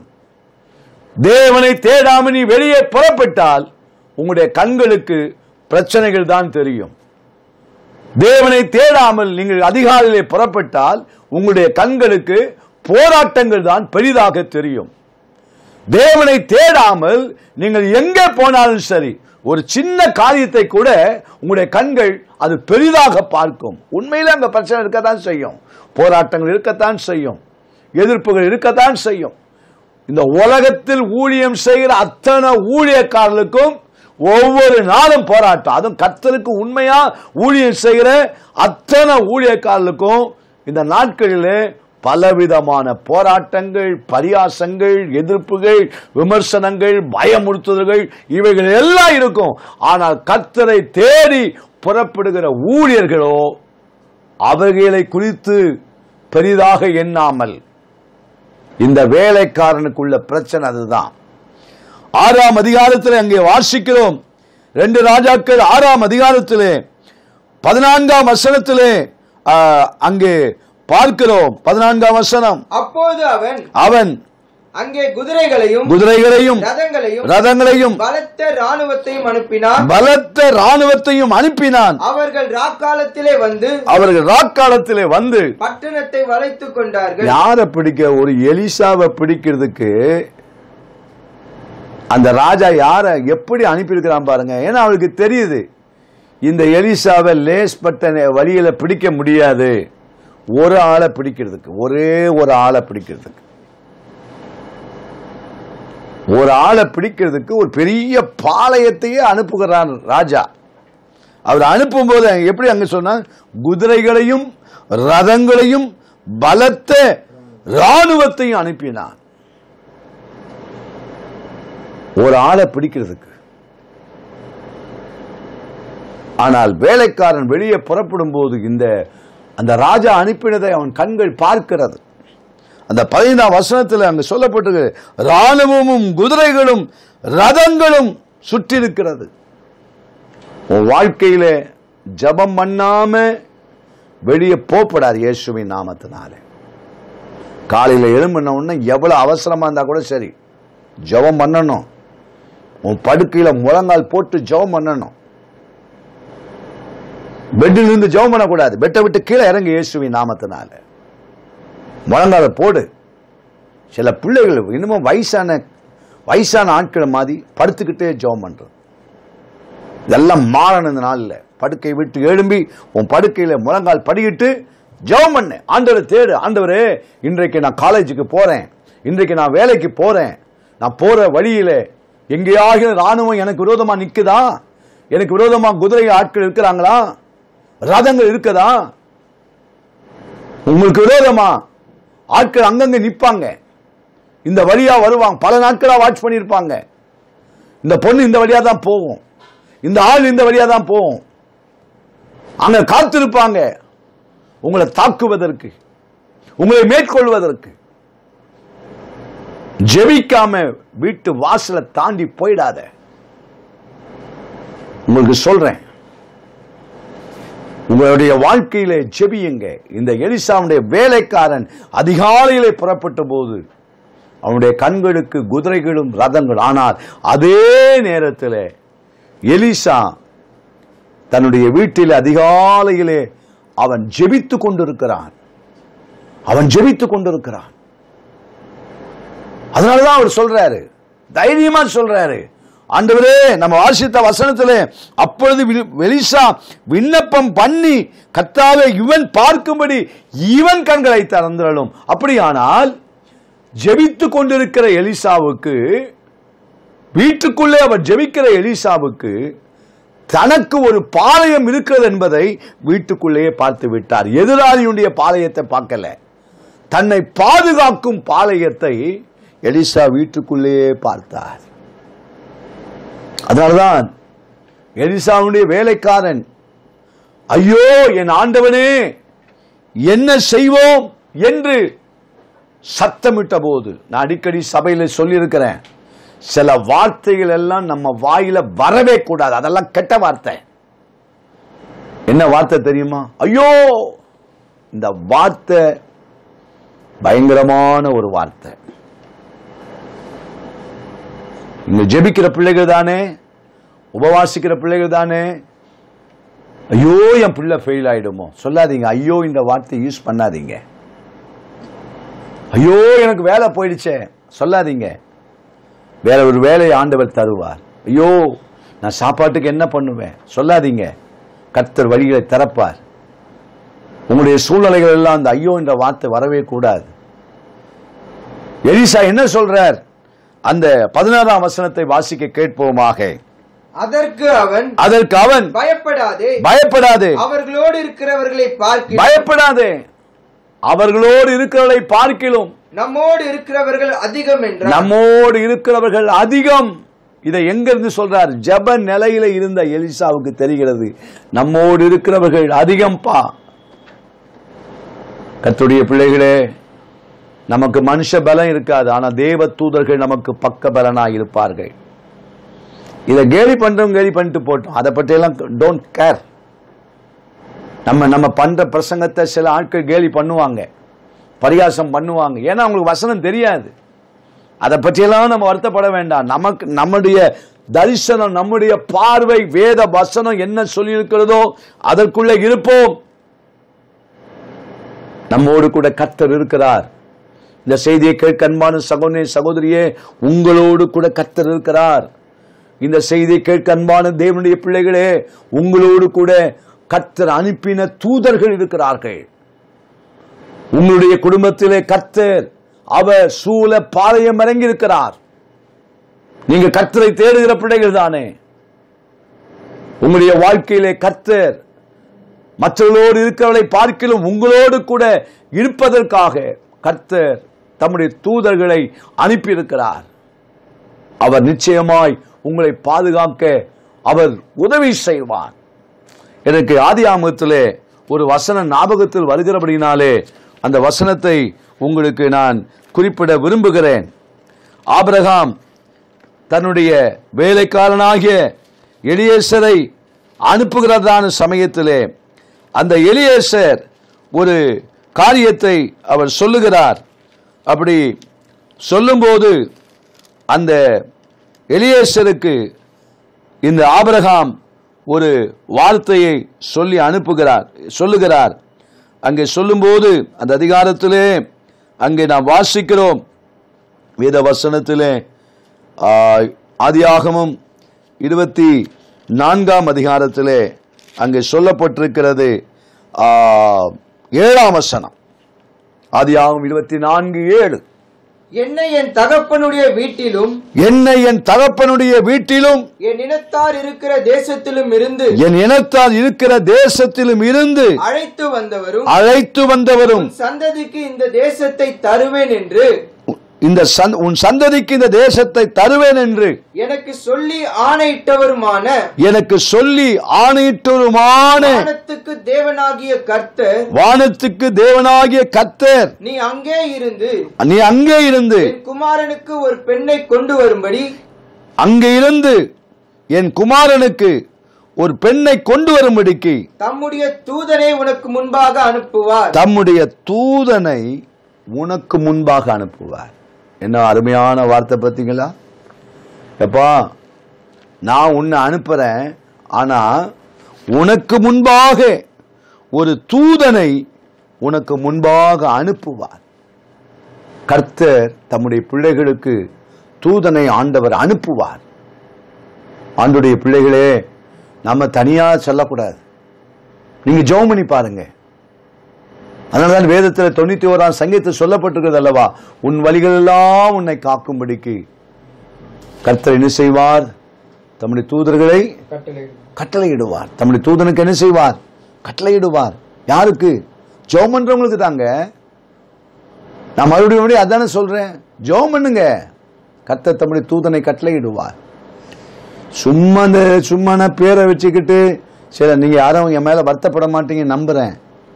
தேவனை தேடாமல் நீ வெளியே புறப்பட்டால் உங்களுடைய கண்களுக்கு பிரச்சனைகள் தான் தெரியும் தேவனை தேடாமல் நீங்கள் அதிகாலையிலே புறப்பட்டால் உங்களுடைய கண்களுக்கு போராட்டங்கள் தான் பெரிதாக தெரியும் தேவனை தேடாமல் நீங்கள் எங்கே போனாலும் சரி ஒரு சின்ன காரியத்தை கூட உங்களுடைய கண்கள் அது பெரிதாக பார்க்கும் உண்மையில அங்க பிரச்சனை இருக்கத்தான் செய்யும் போராட்டங்கள் இருக்கத்தான் செய்யும் எதிர்ப்புகள் இருக்கத்தான் செய்யும் இந்த உலகத்தில் ஊழியம் செய்கிற அத்தனை ஊழியக்காரர்களுக்கும் ஒவ்வொரு நாளும் போராட்டம் அதுவும் கர்த்தருக்கு உண்மையா ஊழியம் செய்கிற அத்தனை ஊழியக்காரர்களுக்கும் இந்த நாட்களிலே பலவிதமான போராட்டங்கள் பரியாசங்கள் எதிர்ப்புகள் விமர்சனங்கள் பயமுறுத்துதல்கள் இவைகள் எல்லாம் இருக்கும் ஆனால் கர்த்தரை தேடி புறப்படுகிற ஊழியர்களோ அவைகளை குறித்து பெரிதாக எண்ணாமல் இந்த வேலைக்காரனுக்குள்ள பிரச்சனை அதுதான் ஆறாம் அதிகாரத்தில் அங்கே வாசிக்கிறோம் ரெண்டு ராஜாக்கள் ஆறாம் அதிகாரத்திலே பதினான்காம் வசனத்திலே ஆ, அங்கே பார்க்கிறோம் பதினான்காம் வசனம் அப்போது அவன் அவன் அங்கே குதிரைகளையும் குதிரைகளையும் ரதங்களையும் ரதங்களையும் பலத்த ராணுவத்தையும் அனுப்பினான் பலத்த ராணுவத்தையும் அனுப்பினான் அவர்கள் ராக்காலத்திலே வந்து அவர்கள் ராக்காலத்திலே வந்து பட்டணத்தை வளைத்துக் கொண்டார்கள் யாரை பிடிக்க ஒரு எலிசாவை பிடிக்கிறதுக்கு அந்த ராஜா யாரை எப்படி அனுப்பியிருக்கிறான் பாருங்க ஏன்னா அவளுக்கு தெரியுது இந்த எலிசாவை லேஸ்பட்ட நே- வழியில பிடிக்க முடியாது ஒரு ஆளை பிடிக்கிறதுக்கு ஒரே ஒரு ஆளை பிடிக்கிறதுக்கு ஒரு ஆளை பிடிக்கிறதுக்கு ஒரு பெரிய பாளையத்தையே அனுப்புகிறான் ராஜா அவர் அனுப்பும்போது எப்படி அங்க சொன்னா குதிரைகளையும் ரதங்களையும் பலத்த ராணுவத்தையும் அனுப்பினான் ஒரு ஆளை பிடிக்கிறதுக்கு ஆனால் வேலைக்காரன் வெளியே புறப்படும் போது இந்த அந்த ராஜா அனுப்பினதை அவன் கண்கள் பார்க்கிறது அந்த பதினைந்தாம் வசனத்தில் அங்கு சொல்லப்பட்டது ராணுவமும் குதிரைகளும் ரதங்களும் சுற்றிருக்கிறது உன் வாழ்க்கையில ஜபம் பண்ணாம வெளியே போப்படாது இயேசுவின் நாமத்தினாலே காலையில எழும்பின உடனே எவ்வளவு அவசரமா இருந்தா கூட சரி ஜெபம் பண்ணணும் உன் படுக்கையில முழங்கால் போட்டு ஜெபம் பண்ணணும் பெட்டில் இருந்து ஜெபம் பண்ணக்கூடாது பெட்டை விட்டு கீழே இறங்கு இயேசுவின் நாமத்தினால முழங்கால போடு சில பிள்ளைகள் இன்னமும் வயசான வயசான ஆட்களை மாதிரி படுத்துக்கிட்டே ஜெபம் பண்றது இதெல்லாம் மாறணும் இந்த நாளில் படுக்கை விட்டு எழும்பி உன் படுக்கையில முழங்கால் படிக்கிட்டு ஜெபம் பண்ணு ஆண்டவரை தேடு ஆண்டவரே இன்றைக்கு நான் காலேஜுக்கு போறேன் இன்றைக்கு நான் வேலைக்கு போறேன் நான் போற வழியில எங்கேயாவது ராணுவம் எனக்கு விரோதமா நிக்குதா எனக்கு விரோதமா குதிரை ஆட்கள் இருக்கிறாங்களா ரதங்கள் இருக்குதா உங்களுக்கு விரோதமா ஆட்கள் அங்கங்க நிப்பாங்க இந்த வழியா வருவாங்க பல நாட்களா வாட்ச் பண்ணியிருப்பாங்க இந்த பொண்ணு இந்த வழியா தான் போகும் இந்த ஆள் இந்த வழியா தான் போகும் அங்க காத்திருப்பாங்க உங்களை தாக்குவதற்கு உங்களை மேற்கொள்வதற்கு ஜெபிக்காம வீட்டு வாசலை தாண்டி போயிடாத உங்களுக்கு சொல்றேன் உங்களுடைய வாழ்க்கையிலே ஜெபியுங்க இந்த எலிசாவுடைய வேலைக்காரன் அதிகாலையிலே புறப்பட்ட போது அவனுடைய கண்களுக்கு குதிரைகளும் ரதங்கள் ஆனால் அதே நேரத்தில் எலிசா தன்னுடைய வீட்டில் அதிகாலையிலே அவன் ஜெபித்துக் கொண்டிருக்கிறான் அவன் ஜெபித்துக் கொண்டிருக்கிறான் அதனாலதான் அவர் சொல்றாரு தைரியமா சொல்றாரு ஆண்டவரே நம்ம வாசித்த வசனத்திலே அப்பொழுது வி- எலிசா விண்ணப்பம் பண்ணி கத்தாவே இவன் பார்க்கும்படி இவன் கண்களை திறந்தாலும் அப்படியானால் ஜெபித்துக் கொண்டிருக்கிற எலிசாவுக்கு வீட்டுக்குள்ளே அவர் ஜெபிக்கிற எலிசாவுக்கு தனக்கு ஒரு பாளையம் இருக்கிறது என்பதை வீட்டுக்குள்ளேயே பார்த்து விட்டார் எதிராளியுடைய பாளையத்தை பார்க்கல தன்னை பாதுகாக்கும் பாளையத்தை எலிசா வீட்டுக்குள்ளேயே பார்த்தார் அதனால்தான் எலிசாவுடைய வேலைக்காரன் ஐயோ என் ஆண்டவனே என்ன செய்வோம் என்று சத்தமிட்ட போது நான் அடிக்கடி சபையில சொல்லியிருக்கிறேன் சில வார்த்தைகள் எல்லாம் நம்ம வாயில வரவே கூடாது அதெல்லாம் கெட்ட வார்த்தை என்ன வார்த்தை தெரியுமா ஐயோ இந்த வார்த்தை பயங்கரமான ஒரு வார்த்தை இங்க ஜெபிக்கிற பிள்ளைகள் தானே உபவாசிக்கிற பிள்ளைகள் தானே ஐயோ என் பிள்ளை ஃபெயில் ஆயிடுமோ சொல்லாதீங்க ஐயோ இந்த வார்த்தை யூஸ் பண்ணாதீங்க ஐயோ எனக்கு வேலை போயிடுச்சே சொல்லாதீங்க வேற ஒரு வேலையை ஆண்டவர் தருவார் ஐயோ நான் சாப்பாட்டுக்கு என்ன பண்ணுவேன் சொல்லாதீங்க கர்த்தர் வழிகளை திறப்பார் உங்களுடைய சூழ்நிலைகள் எல்லாம் அந்த ஐயோ என்ற வார்த்தை வரவே கூடாது எலிசா என்ன சொல்றார் அந்த பதினாறாம் வசனத்தை வாசிக்க கேட்போமாக அதற்கு அவன் அதற்கு அவன் பயப்படாதே பயப்படாதே அவர்களோடு இருக்கிறவர்களை பார்க்க பயப்படாதே அவர்களோடு இருக்கிறவர்களை பார்க்கிலும் நம்மோடு இருக்கிறவர்கள் அதிகம் என்றார் நம்மோடு இருக்கிறவர்கள் அதிகம் இதை எங்க இருந்து சொல்றார் ஜெப நிலையில இருந்த எலிசாவுக்கு தெரிகிறது நம்மோடு இருக்கிறவர்கள் அதிகம்பா கர்த்தருடைய பிள்ளைகளே நமக்கு மனுஷ பலம் இருக்காது ஆனா தேவ தூதர்கள் நமக்கு பக்க பலனாய் இருப்பார்கள் இதை கேலி பண்றோம் கேலி பண்ணிட்டு போட்டோம் அதை பற்றியெல்லாம் டோன்ட் கேர் நம்ம நம்ம பண்ற பிரசங்கத்தை சில ஆட்கள் கேலி பண்ணுவாங்க பரிகாசம் பண்ணுவாங்க ஏன்னா அவங்களுக்கு வசனம் தெரியாது அதை பற்றியெல்லாம் நம்ம வருத்தப்பட வேண்டாம் நமக்கு நம்முடைய தரிசனம் நம்முடைய பார்வை வேத வசனம் என்ன சொல்லியிருக்கிறதோ அதற்குள்ள இருப்போம் நம்மோடு கூட கர்த்தர் இருக்கிறார் இந்த செய்தியை கேட்க அன்பான சகோதரி சகோதரியே உங்களோடு கூட கர்த்தர் இருக்கிறார் இந்த செய்தியை கேட்க அன்பான தேவனுடைய பிள்ளைகளே உங்களோடு கூட கர்த்தர் அனுப்பின தூதர்கள் இருக்கிறார்கள் உங்களுடைய குடும்பத்திலே கர்த்தர் அவர் சூழ பாளையம் இறங்கி இருக்கிறார் நீங்க கர்த்தரை தேடுகிற பிள்ளைகள் தானே உங்களுடைய வாழ்க்கையிலே கர்த்தர் மற்றவர்களோடு இருக்கிறவளை பார்க்கிலும் உங்களோடு கூட இருப்பதற்காக கர்த்தர் தம்முடைய தூதர்களை அனுப்பியிருக்கிறார் அவர் நிச்சயமாய் உங்களை பாதுகாக்க அவர் உதவி செய்வார் எனக்கு ஆதியாமத்திலே ஒரு வசனம் ஞாபகத்தில் வருகிறபடினாலே அந்த வசனத்தை உங்களுக்கு நான் குறிப்பிட விரும்புகிறேன் ஆபிரகாம் தன்னுடைய வேலைக்காரனாகிய எலியேசரை அனுப்புகிறதான சமயத்திலே அந்த எலியேசர் ஒரு காரியத்தை அவர் சொல்லுகிறார் அப்படி சொல்லும்போது அந்த எலியேசருக்கு இந்த ஆபிரகாம் ஒரு வார்த்தையை சொல்லி அனுப்புகிறார் சொல்லுகிறார் அங்கே சொல்லும்போது அந்த அதிகாரத்திலே அங்கே நாம் வாசிக்கிறோம் வேத வசனத்திலே ஆ, ஆதியாகமம் இருபத்தி நான்காம் அதிகாரத்திலே அங்கே சொல்லப்பட்டிருக்கிறது ஆ, ஏழாம் வசனம் ஆதியாகமம் இருபத்தி நான்கு ஏழு என்னை என் தகப்பனுடைய வீட்டிலும் என்னை என் தகப்பனுடைய வீட்டிலும் என் இனத்தார் இருக்கிற தேசத்திலும் இருந்து என் இனத்தால் இருக்கிற தேசத்திலும் இருந்து அழைத்து வந்தவரும் அழைத்து வந்தவரும் உன் சந்ததிக்கு இந்த தேசத்தை தருவேன் என்று இந்த சந்- உன் சந்ததிக்கு இந்த தேசத்தை தருவேன் என்று எனக்கு சொல்லி ஆணையிட்டவருமான எனக்கு சொல்லி ஆணையிட்டருமான வானத்துக்கு தேவனாகிய கர்த்தர் வானத்துக்கு தேவனாகிய கர்த்தர் நீ அங்கே இருந்து நீ அங்கே இருந்து என் குமாரனுக்கு ஒரு பெண்ணை கொண்டு வரும்படி அங்கே இருந்து என் குமாரனுக்கு ஒரு பெண்ணை கொண்டு வரும்படிக்கு தம்முடைய தூதனை உனக்கு முன்பாக அனுப்புவார் தம்முடைய தூதனை உனக்கு முன்பாக அனுப்புவார் என்ன அருமையான வார்த்தை பார்த்தீங்களா எப்பா நான் உன்னை அனுப்புறேன் ஆனா உனக்கு முன்பாக ஒரு தூதனை உனக்கு முன்பாக அனுப்புவார் கர்த்தர் தம்முடைய பிள்ளைகளுக்கு தூதனை ஆண்டவர் அனுப்புவார் ஆண்டுடைய பிள்ளைகளே நம்ம தனியா சொல்லக்கூடாது நீங்க ஜெபம் பண்ணி பாருங்க அதனால்தான் வேதத்தில் தொண்ணூத்தி ஓராம் சங்கீதத்தில் சொல்லப்பட்டிருக்கிறது அல்லவா உன் வழிகள் எல்லாம் உன்னை காக்கும்படிக்கு கர்த்தர் என்ன செய்வார் தம்முடைய தூதர்களை கட்டளையிடுவார் தம்முடைய தூதனுக்கு என்ன செய்வார் கட்டளையிடுவார் யாருக்கு ஜெபம் பண்றவங்களுக்கு தாங்க நான் மறுபடியும் மறுபடியும் அதானே சொல்றேன் ஜெபம் பண்ணுங்க கர்த்தர் தம்முடைய தூதனை கட்டளையிடுவார் சும்மா இந்த சும்மா நான் பேரை வச்சுக்கிட்டு சரி நீங்க யாரும் என் மேல வருத்தப்பட மாட்டீங்க நம்புறேன்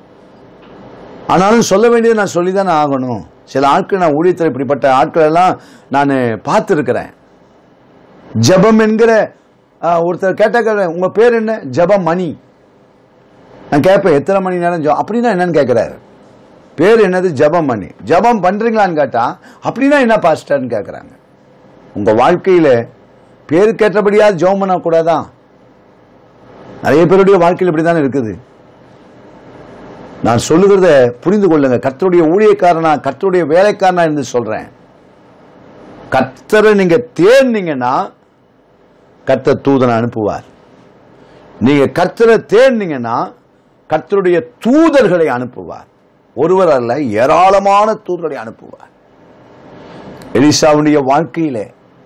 ஆனாலும் சொல்ல வேண்டியது நான் சொல்லி தானே ஆகணும் சில ஆட்கள் நான் ஊழியத்தில் இப்படிப்பட்ட ஆட்கள் எல்லாம் நான் பார்த்துருக்கிறேன் ஜெபம் என்கிற ஆ, ஒருத்தர் கேட்டாக்க உங்க பேர் என்ன ஜெபம் மணி நான் கேட்பேன் எத்தனை மணி நேரம் ஜெபம் அப்படின்னா என்னன்னு கேட்கிறாரு பேர் என்னது ஜெபம் மணி ஜெபம் பண்றீங்களான்னு கேட்டா அப்படின்னா என்ன பாஸ்டர்னு கேட்குறாங்க உங்க வாழ்க்கையில பேருக்கு ஏற்றபடியாவது ஜெபம் பண்ணக்கூடாதா நிறைய பேருடைய வாழ்க்கையில் இப்படி தானே இருக்குது நான் சொல்லுகிறத புரிந்து கொள்ளுங்க கர்த்தருடைய ஊழியக்காரனா கர்த்தருடைய வேலைக்காரனா இருந்து சொல்றேன் கர்த்தரை நீங்க தேடினீங்கன்னா கர்த்தர் தூதனை அனுப்புவார் நீங்க கர்த்தரை தேடினீங்கன்னா கர்த்தருடைய தூதர்களை அனுப்புவார் ஒருவர் அல்ல ஏராளமான தூதர்களை அனுப்புவார் எலிசாவுடைய வாழ்க்கையிலே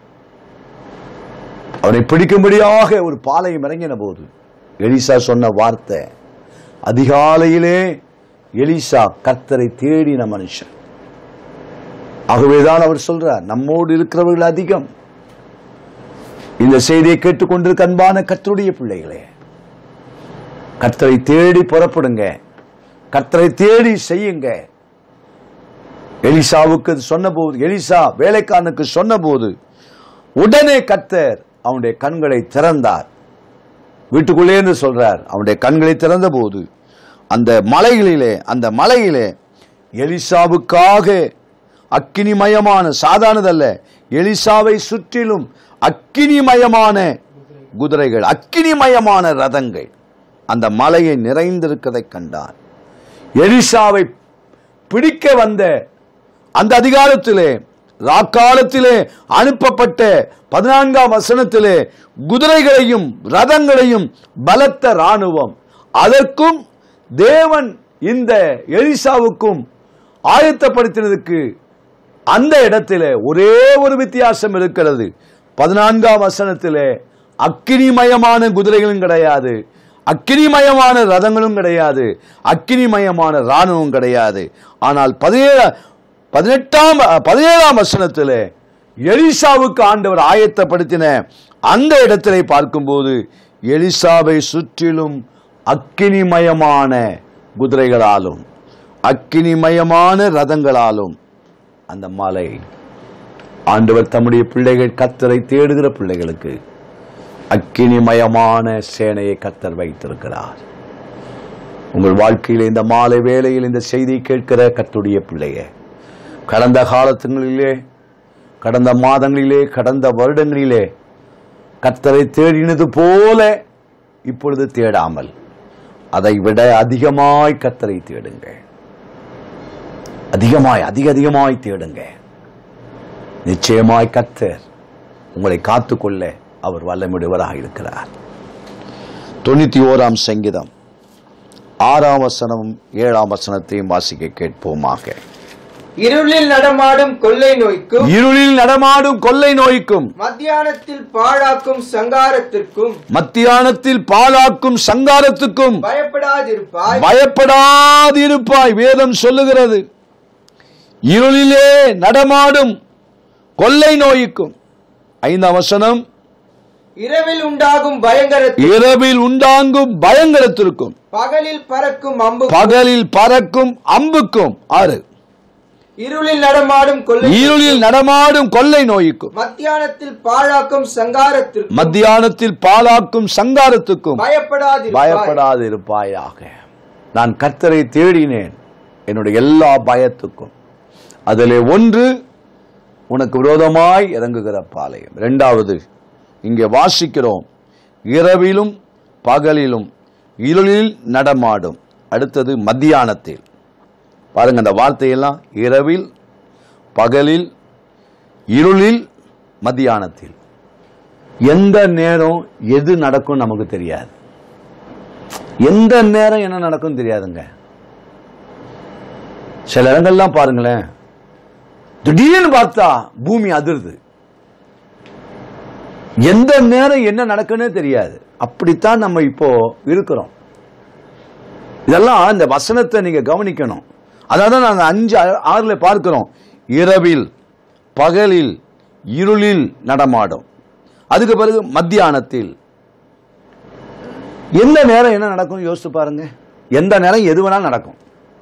அவனை பிடிக்கும்படியாக ஒரு பாளையம் இறங்கின போது எலிசா சொன்ன வார்த்தை அதிகாலையிலே எலிசா கர்த்தரை தேடின மனுஷன் ஆகவேதான் அவர் சொல்றார் நம்மோடு இருக்கிறவர்கள் அதிகம் இந்த செய்தியை கேட்டுக்கொண்டிருக்க அன்பான கர்த்தருடைய பிள்ளைகளே கர்த்தரை தேடி புறப்படுங்க கர்த்தரை தேடி செய்யுங்க எலிசாவுக்கு சொன்னபோது எலிசா வேலைக்காரனுக்கு சொன்னபோது உடனே கர்த்தர் அவனுடைய கண்களை திறந்தார் வீட்டுக்குள்ளே இருந்து சொல்றார் அவனுடைய கண்களை திறந்த போது அந்த மலைகளிலே அந்த மலையிலே எலிசாவுக்காக அக்கினிமயமான சாதாரணதல்ல எலிசாவை சுற்றிலும் அக்கினிமயமான குதிரைகள் அக்கினிமயமான ரதங்கள் அந்த மலையை நிறைந்திருக்கதை கண்டார் எலிசாவை பிடிக்க வந்த அந்த அதிகாரத்திலே ராக்காலத்திலே அனுப்பப்பட்ட பதினான்காம் வசனத்திலே குதிரைகளையும் ரதங்களையும் பலத்த ராணுவம் அதற்கும் தேவன் இந்த எலிசாவுக்கும் ஆயத்தப்படுத்தினதுக்கு அந்த இடத்திலே ஒரே ஒரு வித்தியாசம் இருக்கிறது பதினான்காம் வசனத்திலே அக்கினிமயமான குதிரைகளும் கிடையாது அக்கினிமயமான ரதங்களும் கிடையாது அக்கினிமயமான ராணுவம் கிடையாது ஆனால் பதினேழு பதினெட்டாம் பதினேழாம் வசனத்திலே எலிசாவுக்கு ஆண்டவர் ஆயத்தப்படுத்தின அந்த இடத்திலே பார்க்கும்போது எலிசாவை சுற்றிலும் அக்கினிமயமான குதிரைகளாலும் அக்கினிமயமான ரதங்களாலும் அந்த மலை ஆண்டவர் தம்முடைய பிள்ளைகள் கத்தரை தேடுகிற பிள்ளைகளுக்கு அக்கினிமயமான சேனையை கத்தர் வைத்திருக்கிறார் உங்கள் வாழ்க்கையில் இந்த மாலை வேளையில் இந்த செய்தியை கேட்கிற கத்துடைய பிள்ளைய கடந்த காலத்துங்களிலே கடந்த மாதங்களிலே கடந்த வருடங்களிலே கத்தரை தேடினது போல இப்பொழுது தேடாமல் அதை விட அதிகமாய் கத்தரை தேடுங்க அதிகமாய் அதிக அதிகமாய் தேடுங்க நிச்சயமாய் கத்தர் உங்களை காத்துக்கொள்ள அவர் வல்லமிடுவராக இருக்கிறார் தொண்ணூத்தி ஓராம் சங்கீதம் ஆறாம் வசனம் ஏழாம் வசனத்தையும் வாசிக்க கேட்போமாக இருளில் நடமாடும் கொள்ளை நோய்க்கும் இருளில் நடமாடும் கொள்ளை நோய்க்கும் மத்தியானத்தில் பாழாக்கும் சங்காரத்திற்கும் மத்தியானத்தில் பாலாக்கும் சங்காரத்துக்கும் பயப்படாதிருப்பாய் பயப்படாதிருப்பாய் வேதம் சொல்லுகிறது இருளிலே நடமாடும் கொள்ளை நோய்க்கும் ஐந்தாம் வசனம் இரவில் உண்டாகும் பயங்கரத்தில் இரவில் உண்டாங்கும் பயங்கரத்திற்கும் பகலில் பறக்கும் அம்பு பகலில் பறக்கும் அம்புக்கும் ஆறு இருளில் நடமாடும் கொள்ளை இருளில் நடமாடும் கொள்ளை நோய்க்கும் மத்தியானத்தில் பாழாக்கும் சங்காரத்திற்கும் மத்தியானத்தில் பாலாக்கும் சங்காரத்துக்கும் பயப்படாதிருப்பாய் பயப்படாதிருப்பாயாக நான் கர்த்தரை தேடினேன் என்னுடைய எல்லா பயத்துக்கும் அதிலே ஒன்று உனக்கு விரோதமாய் இறங்குகிற பாளையம் இரண்டாவது இங்கே வாசிக்கிறோம் இரவிலும் பகலிலும் இருளில் நடமாடும் அடுத்தது மத்தியானத்தில் பாருங்க அந்த வார்த்தையெல்லாம் இரவில் பகலில் இருளில் மத்தியானத்தில் எந்த நேரம் எது நடக்கும் நமக்கு தெரியாது எந்த நேரம் என்ன நடக்கும் தெரியாதுங்க சில இடங்கள்லாம் பாருங்களேன் திடீர்னு பார்த்தா பூமி அதிருது எந்த நேரம் என்ன நடக்குன்னே தெரியாது அப்படித்தான் நம்ம இப்போ இருக்கிறோம் இதெல்லாம் இந்த வசனத்தை நீங்க கவனிக்கணும் அதான் நாங்க அஞ்சு ஆ- ஆறுல பார்க்கிறோம் இரவில் பகலில் இருளில் நடமாடும் அதுக்கு பிறகு மத்தியானத்தில் எந்த நேரம் என்ன நடக்கும் யோசிச்சு பாருங்க எந்த நேரம் எது வேணாலும் நடக்கும்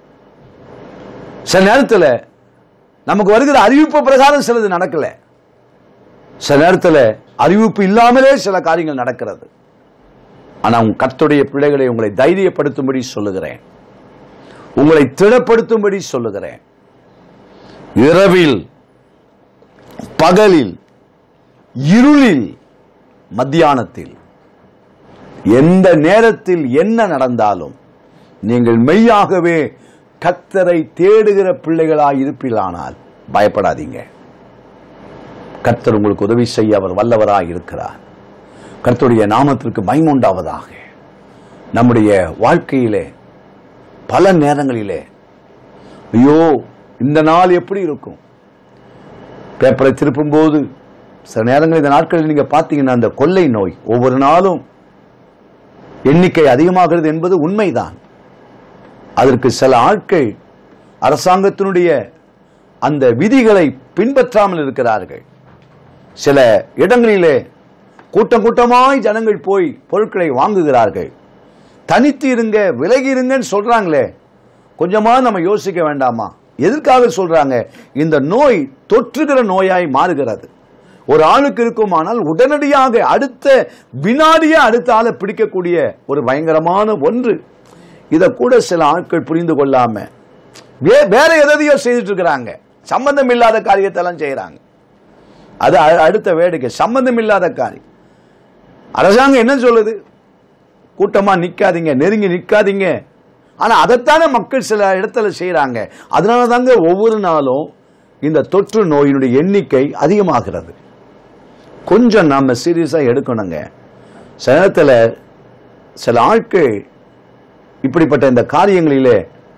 சில நேரத்தில் நமக்கு வருகிற அறிவிப்பு பிரகாரம் சிலது நடக்கல சில நேரத்தில் அறிவிப்பு இல்லாமலே சில காரியங்கள் நடக்கிறது ஆனா உங்க கர்த்தருடைய பிள்ளைகளை உங்களை தைரியப்படுத்தும்படி சொல்லுகிறேன் உங்களை திடப்படுத்தும்படி சொல்லுகிறேன் இரவில் பகலில் இருளில் மத்தியானத்தில் எந்த நேரத்தில் என்ன நடந்தாலும் நீங்கள் மெய்யாகவே கத்தரை தேடுகிற பிள்ளைகளாய் இருப்பீர்களானால் பயப்படாதீங்க கர்த்தர் உங்களுக்கு உதவி செய்ய அவர் வல்லவராய் இருக்கிறார் கர்த்தருடைய நாமத்திற்கு மைமுண்டாவதாக நம்முடைய வாழ்க்கையிலே பல நேரங்களிலே ஐயோ இந்த நாள் எப்படி இருக்கும் பேப்பரை திருப்பும் போது சில நேரங்களில் இந்த நாட்களில் நீங்க பார்த்தீங்கன்னா அந்த கொள்ளை நோய் ஒவ்வொரு நாளும் எண்ணிக்கை அதிகமாகிறது என்பது உண்மைதான் அதற்கு சில ஆட்கள் அரசாங்கத்தினுடைய அந்த விதிகளை பின்பற்றாமல் இருக்கிறார்கள் சில இடங்களிலே கூட்டம் கூட்டமாய் ஜனங்கள் போய் பொருட்களை வாங்குகிறார்கள் தனித்து இருங்க விலகி இருங்கன்னு சொல்றாங்களே கொஞ்சமா நம்ம யோசிக்க வேண்டாமா எதற்காக சொல்றாங்க இந்த நோய் தொற்றுகிற நோயாய் மாறுகிறது ஒரு ஆளுக்கு இருக்குமானால் உடனடியாக அடுத்த வினாடியே அடுத்த ஆளை பிடிக்கக்கூடிய ஒரு பயங்கரமான ஒன்று இதை கூட சில ஆட்கள் புரிந்து கொள்ளாம வே- வேற எதையோ செய்துட்டு இருக்கிறாங்க சம்பந்தம் இல்லாத காரியத்தெல்லாம் செய்யறாங்க அது அ- அடுத்த வேடிக்கை சம்பந்தம் இல்லாத காரியம் அரசாங்கம் என்ன சொல்லுது கூட்டமா நிக்காதீங்க நெருங்கி நிக்காதீங்க ஆனா அதைத்தானே மக்கள் சில இடத்துல செய்யறாங்க அதனால தாங்க ஒவ்வொரு நாளும் இந்த தொற்று நோயினுடைய எண்ணிக்கை அதிகமாகிறது கொஞ்சம் நாம சீரியஸா எடுக்கணுங்க சில நேரத்துல சில ஆட்கள் இப்படிப்பட்ட இந்த காரியங்களிலே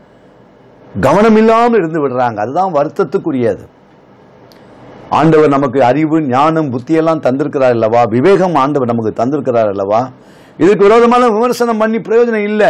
கவனம் இல்லாமல் இருந்து விடுறாங்க அதுதான் வருத்தத்துக்குரியது ஆண்டவர் நமக்கு அறிவு ஞானம் புத்தியெல்லாம் தந்திருக்கிறார் அல்லவா விவேகம் ஆண்டவர் நமக்கு தந்திருக்கிறார் அல்லவா இதுக்கு விரோதமான விமர்சனம் பண்ணி பிரயோஜனம் இல்லை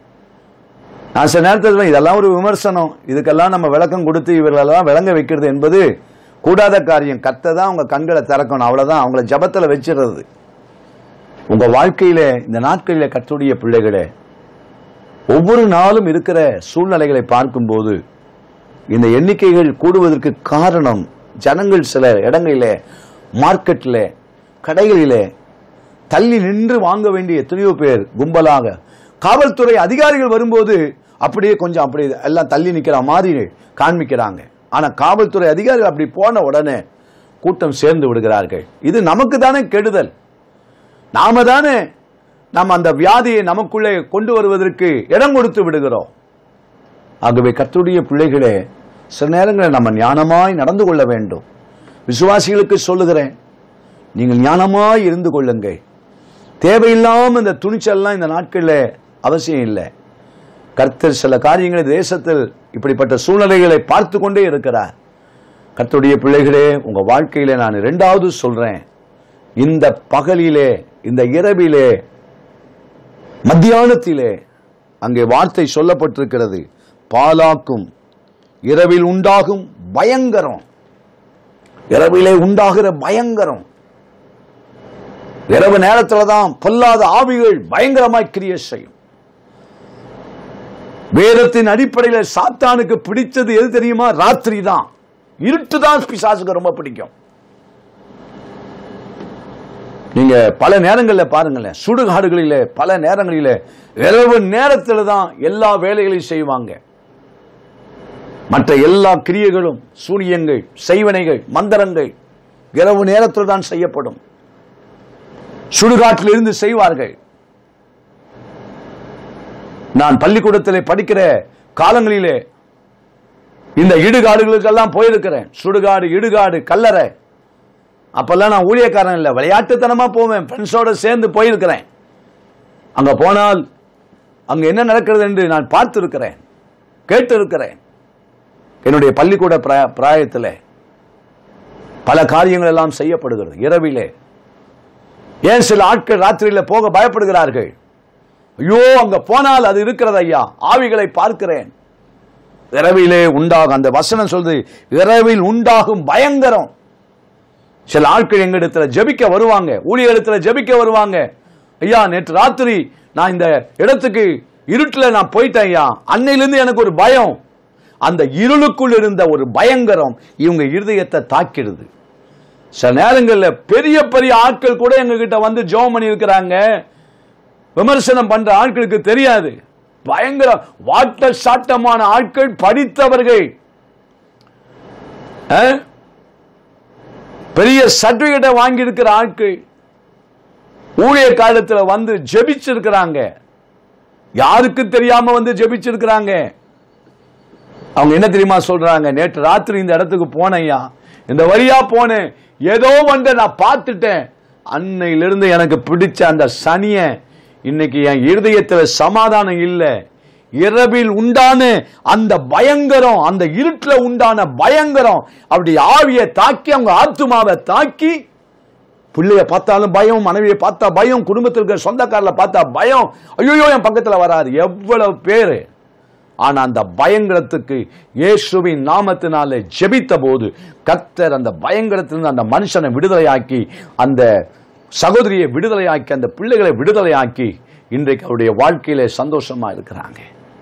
நான் சில நேரத்தில் சொல்லுவேன், இதெல்லாம் ஒரு விமர்சனம் இதுக்கெல்லாம் நம்ம விளக்கம் கொடுத்து இவர்களெல்லாம் விளங்க வைக்கிறது என்பது கூடாத காரியம் கத்தை தான் உங்க கண்களை திறக்கணும் அவ்வளவுதான் அவங்கள ஜபத்துல வச்சிடுறது உங்க வாழ்க்கையில இந்த நாட்களில கத்துடைய பிள்ளைகளே ஒவ்வொரு நாளும் இருக்கிற சூழ்நிலைகளை பார்க்கும்போது இந்த எண்ணிக்கைகள் கூடுவதற்கு காரணம் ஜனங்கள் சில இடங்களிலே மார்க்கெட்டில் கடைகளிலே தள்ளி நின்று வாங்க வேண்டிய எத்தனையோ பேர் கும்பலாக காவல்துறை அதிகாரிகள் வரும்போது அப்படியே கொஞ்சம் அப்படி எல்லாம் தள்ளி நிக்கிற மாதிரி காண்பிக்கிறாங்க ஆனா காவல்துறை அதிகாரிகள் அப்படி போன உடனே கூட்டம் சேர்ந்து விடுகிறார்கள் இது நமக்கு தானே கெடுதல் நாம தானே நாம் அந்த வியாதியை நமக்குள்ளே கொண்டு வருவதற்கு இடம் கொடுத்து விடுகிறோம் ஆகவே கர்த்தருடைய பிள்ளைகளே சில நேரங்களில் நம்ம ஞானமாய் நடந்து கொள்ள வேண்டும் விசுவாசிகளுக்கு சொல்லுகிறேன் நீங்கள் ஞானமாய் இருந்து கொள்ளுங்கள் தேவையில்லாம இந்த துணிச்சல்லாம் இந்த நாட்களில் அவசியம் இல்லை கர்த்தர் சில காரியங்களை தேசத்தில் இப்படிப்பட்ட சூழ்நிலைகளை பார்த்து கொண்டே இருக்கிறார் கர்த்தருடைய பிள்ளைகளே உங்க வாழ்க்கையில நான் இரண்டாவது சொல்றேன் இந்த பகலிலே இந்த இரவிலே மத்தியானத்திலே அங்கே வார்த்தை சொல்லப்பட்டிருக்கிறது பாலாக்கும் இரவில் உண்டாகும் பயங்கரம் இரவிலே உண்டாகிற பயங்கரம் இரவு நேரத்துல தான் பொல்லாத ஆவிகள் பயங்கரமாய் கிரியை செய்யும் வேதத்தின் அடிப்படையில் சாத்தானுக்கு பிடிச்சது எது தெரியுமா ராத்திரி தான் இருட்டு தான் பிசாசுக்கு ரொம்ப பிடிக்கும் நீங்க பல நேரங்கள்ல பாருங்களேன் சுடுகாடுகளிலே பல நேரங்களிலே இரவு நேரத்துல தான் எல்லா வேலைகளையும் செய்வாங்க மற்ற எல்லா கிரியைகளும் சூனியங்கள் செய்வனைகள் மந்திரங்கள் இரவு நேரத்தில் தான் செய்யப்படும் சுடுகாட்டில் இருந்து செய்வார்கள் நான் பள்ளிக்கூடத்திலே படிக்கிற காலங்களிலே இந்த இடுகாடுகளுக்கெல்லாம் போயிருக்கிறேன் சுடுகாடு இடுகாடு கல்லறை அப்பெல்லாம் நான் ஊழியக்காரன் இல்லை விளையாட்டுத்தனமா போவேன் ஃப்ரெண்ட்ஸோட சேர்ந்து போயிருக்கிறேன் அங்க போனால் அங்க என்ன நடக்கிறது என்று நான் பார்த்திருக்கிறேன் கேட்டு இருக்கிறேன் என்னுடைய பள்ளிக்கூட பிராய- பிராயத்திலே பல காரியங்கள் எல்லாம் செய்யப்படுகிறது இரவிலே ஏன் சில ஆட்கள் ராத்திரியில போக பயப்படுகிறார்கள் ஐயோ அங்க போனால் அது இருக்கிறது ஐயா ஆவிகளை பார்க்கிறேன் இரவிலே உண்டாகும் அந்த வசனம் சொல்றது இரவில் உண்டாகும் பயங்கரம் சில ஆட்கள் எங்க இடத்துல ஜெபிக்க வருவாங்க ஊழியரிடத்துல ஜெபிக்க வருவாங்க ஐயா நேற்று ராத்திரி நான் இந்த இடத்துக்கு இருட்டுல நான் போயிட்டேன் ஐயா அன்னையிலிருந்து எனக்கு ஒரு பயம் அந்த இருளுக்குள் இருந்த ஒரு பயங்கரம் இவங்க இருதயத்தை தாக்கிடுது சில நேரங்கள்ல பெரிய பெரிய ஆட்கள் கூட எங்க கிட்ட வந்து ஜெபம் பண்ணி இருக்கிறாங்க விமர்சனம் பண்ற ஆட்களுக்கு தெரியாது பயங்கர வாட்ட சாட்டமான ஆட்கள் படித்தவர்கள் ஆ? பெரிய சர்டிபிகேட்டை வாங்கி இருக்கிற ஆட்கள் ஊழிய காலத்துல வந்து ஜெபிச்சிருக்கிறாங்க யாருக்கு தெரியாம வந்து ஜெபிச்சிருக்கிறாங்க அவங்க என்ன தெரியுமா சொல்றாங்க நேற்று ராத்திரி இந்த இடத்துக்கு போனையா இந்த வழியா போனேன் ஏதோ ஒன்றை நான் பார்த்துட்டேன் அன்னையிலிருந்து எனக்கு பிடிச்ச அந்த சனிய இன்னைக்கு என் இருதயத்துல சமாதானம் இல்லை இரவில் உண்டான அந்த பயங்கரம் அந்த இருட்டுல உண்டான பயங்கரம் அப்படி ஆவியை தாக்கி அவங்க ஆத்துமாவை தாக்கி பிள்ளைய பார்த்தாலும் பயம் மனைவியை பார்த்தா பயம் குடும்பத்தில் இருக்கிற சொந்தக்காரல பார்த்தா பயம் ஐயோ என் பக்கத்துல வராது எவ்வளவு பேரு ஆனா அந்த பயங்கரத்துக்கு இயேசுவின் நாமத்தினாலே ஜெபித்த போது கர்த்தர் அந்த பயங்கரத்திலிருந்து அந்த மனுஷனை விடுதலையாக்கி அந்த சகோதரியை விடுதலையாக்கி அந்த பிள்ளைகளை விடுதலையாக்கி இன்றைக்கு அவருடைய வாழ்க்கையிலே சந்தோஷமா இருக்கிறாங்க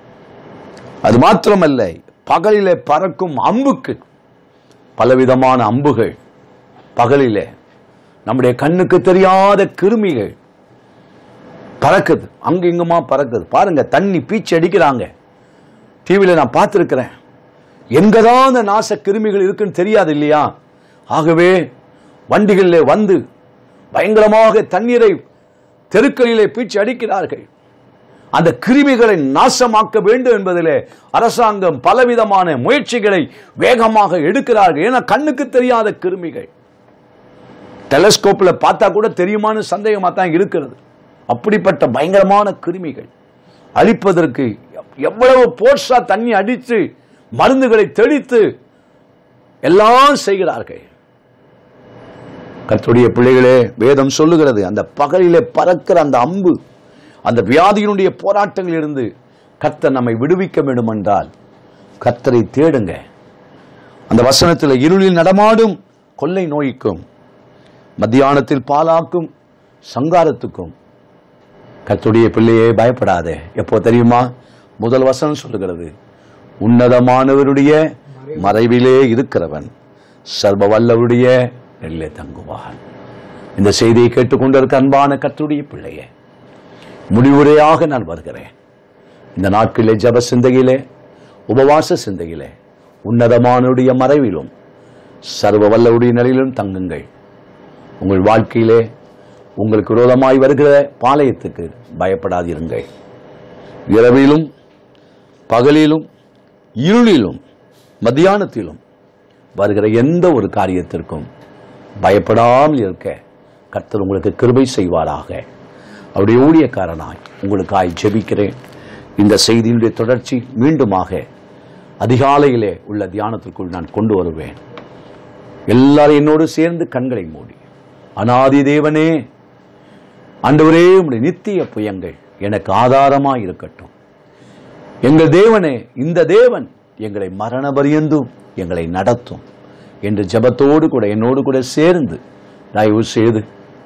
அது மாத்திரமல்ல பகலிலே பறக்கும் அம்புக்கு பலவிதமான அம்புகள் பகலிலே நம்முடைய கண்ணுக்கு தெரியாத கிருமிகள் பறக்குது அங்க இங்குமா பறக்குது பாருங்க தண்ணி பீச்சு அடிக்கிறாங்க டிவியில நான் பார்த்திருக்கிறேன் எங்கதான் அந்த நாச கிருமிகள் இருக்குன்னு தெரியாது இல்லையா ஆகவே வண்டிகளிலே வந்து பயங்கரமாக தண்ணீரை தெருக்களிலே பீச்சு அடிக்கிறார்கள் அந்த கிருமிகளை நாசமாக்க வேண்டும் என்பதிலே அரசாங்கம் பலவிதமான முயற்சிகளை வேகமாக எடுக்கிறார்கள் ஏன்னா கண்ணுக்கு தெரியாத கிருமிகள் டெலஸ்கோப்ல பார்த்தா கூட தெரியுமான்னு சந்தேகமா தான் இருக்கிறது அப்படிப்பட்ட பயங்கரமான கிருமிகள் அழிப்பதற்கு எவ்வளவு போர்ஸா தண்ணி அடித்து மருந்துகளை தெளித்து எல்லாம் செய்கிறார்கள் கர்த்தருடைய பிள்ளைகளே வேதம் சொல்லுகிறது அந்த பகலிலே பறக்கிற அந்த அம்பு அந்த வியாதியினுடைய போராட்டங்களிலிருந்து கர்த்தர் நம்மை விடுவிக்க வேண்டும் என்றால் கர்த்தரை தேடுங்க அந்த வசனத்தில் இருளில் நடமாடும் கொள்ளை நோய்க்கும் மத்தியானத்தில் பாலாக்கும் சங்காரத்துக்கும் கர்த்தருடைய பிள்ளையே பயப்படாதே எப்போ தெரியுமா முதல் வசனம் சொல்லுகிறது உன்னதமானவருடைய மறைவிலே இருக்கிறவன் சர்வ வல்லவருடைய நெல்லே தங்குவான் இந்த செய்தியை கேட்டுக்கொண்டிருக்க அன்பான கர்த்தருடைய பிள்ளையே முடிவுரையாக நான் வருகிறேன் இந்த நாட்களிலே ஜப சிந்தையிலே உபவாச சிந்தையிலே உன்னதமானுடைய மறைவிலும் சர்வ வல்லவுடைய நிலையிலும் தங்குங்கள் உங்கள் வாழ்க்கையிலே உங்களுக்கு விரோதமாய் வருகிற பாளையத்துக்கு பயப்படாதிருங்கள் இரவிலும் பகலிலும் இருளிலும் மத்தியானத்திலும் வருகிற எந்த ஒரு காரியத்திற்கும் பயப்படாமல் இருக்க கர்த்தர் உங்களுக்கு கிருபை செய்வாராக அவருடைய ஊழியக்காரனாய் உங்களுக்காய் ஜெபிக்கிறேன் இந்த செய்தியினுடைய தொடர்ச்சி மீண்டுமாக அதிகாலையிலே உள்ள தியானத்திற்குள் நான் கொண்டு வருவேன் எல்லாரும் என்னோடு சேர்ந்து கண்களை மூடி அனாதி தேவனே ஆண்டவரே உம்முடைய நித்திய புயங்கள் எனக்கு ஆதாரமாய் இருக்கட்டும் எங்கள் தேவனே இந்த தேவன் எங்களை மரண பரியந்தும் எங்களை நடத்தும் என்று ஜெபத்தோடு கூட என்னோடு கூட சேர்ந்து தயவு செய்து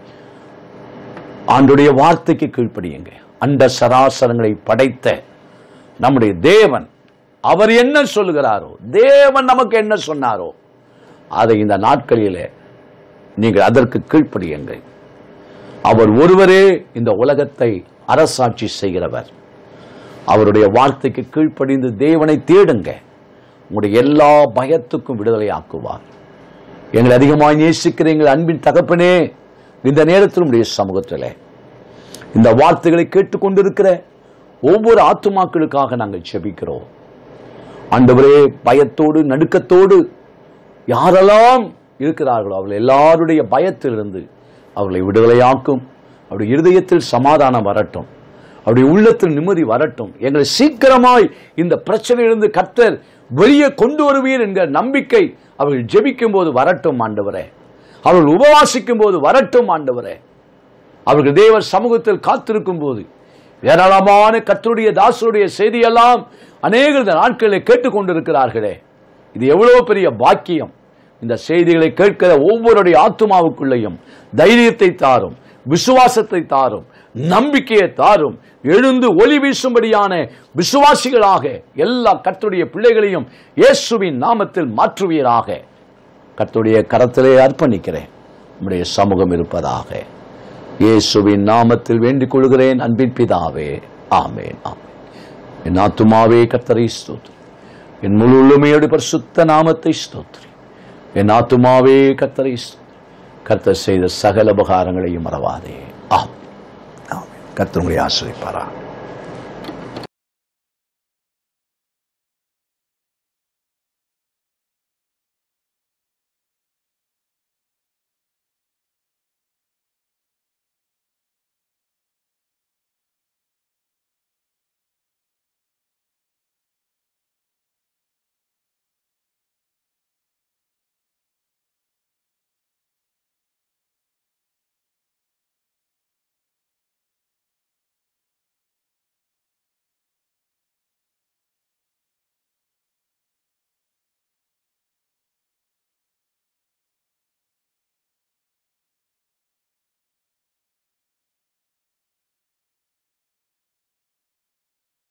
ஆண்டுடைய வார்த்தைக்கு கீழ்ப்படியுங்க அண்ட சராசரங்களை படைத்த நம்முடைய தேவன் அவர் என்ன சொல்லுகிறாரோ தேவன் நமக்கு என்ன சொன்னாரோ அதை இந்த நாட்களிலே நீங்கள் அதற்கு கீழ்ப்படியுங்கள் அவர் ஒருவரே இந்த உலகத்தை அரசாட்சி செய்கிறவர் அவருடைய வார்த்தைக்கு கீழ்ப்படிந்து தேவனை தேடுங்க உங்களுடைய எல்லா பயத்துக்கும் விடுதலை ஆக்குவார் எங்களை அதிகமாக நேசிக்கிற எங்கள் அன்பின் தகப்பனே இந்த நேரத்தில் உடைய சமூகத்தில் இந்த வார்த்தைகளை கேட்டுக்கொண்டிருக்கிற ஒவ்வொரு ஆத்துமாக்களுக்காக நாங்கள் செபிக்கிறோம் ஆண்டவரே பயத்தோடு நடுக்கத்தோடு யாரெல்லாம் இருக்கிறார்களோ அவர்கள் எல்லாருடைய பயத்திலிருந்து அவர்களை விடுதலையாக்கும் அவருடைய இருதயத்தில் சமாதானம் வரட்டும் அவருடைய உள்ளத்தில் நிம்மதி வரட்டும் எங்களை சீக்கிரமாய் இந்த பிரச்சனையிலிருந்து கர்த்தர் வெளியே கொண்டு வருவீர் என்கிற நம்பிக்கை அவர்கள் ஜெபிக்கும் போது வரட்டும் ஆண்டவரே அவர்கள் உபவாசிக்கும் போது வரட்டும் ஆண்டவரே அவர்கள் தேவ சமூகத்தில் காத்திருக்கும் போது ஏராளமான கர்த்தருடைய தாசருடைய செய்தியெல்லாம் அநேக இந்த நாட்களில் கேட்டுக்கொண்டிருக்கிறார்களே இது எவ்வளவு பெரிய பாக்கியம் இந்த செய்திகளை கேட்கிற ஒவ்வொருடைய ஆத்துமாவுக்குள்ளேயும் தைரியத்தை தாரும் விசுவாசத்தை தாரும் நம்பிக்கையை தாரும் எழுந்து ஒளி வீசும்படியான விசுவாசிகளாக எல்லா கர்த்தருடைய பிள்ளைகளையும் இயேசுவின் நாமத்தில் மாற்றுவீராக கர்த்தருடைய கரத்திலே அர்ப்பணிக்கிறேன் உம்முடைய சமூகம் இருப்பதாக இயேசுவின் நாமத்தில் வேண்டிக் கொள்கிறேன் அன்பின் பிதாவே ஆமேன் ஆமேன் என் ஆத்துமாவே கர்த்தரை ஸ்தோத்திரி என் முழு உள்ளமையோடு பரிசுத்த நாமத்தை ஸ்தோத்திரி என் ஆத்துமாவே கர்த்தரை ஸ்தோத்திரி கர்த்தர் செய்த சகல உபகாரங்களையும் மறவாதே ஆம் ஆமென். கர்த்தர் உங்களை ஆசிரிப்பாரா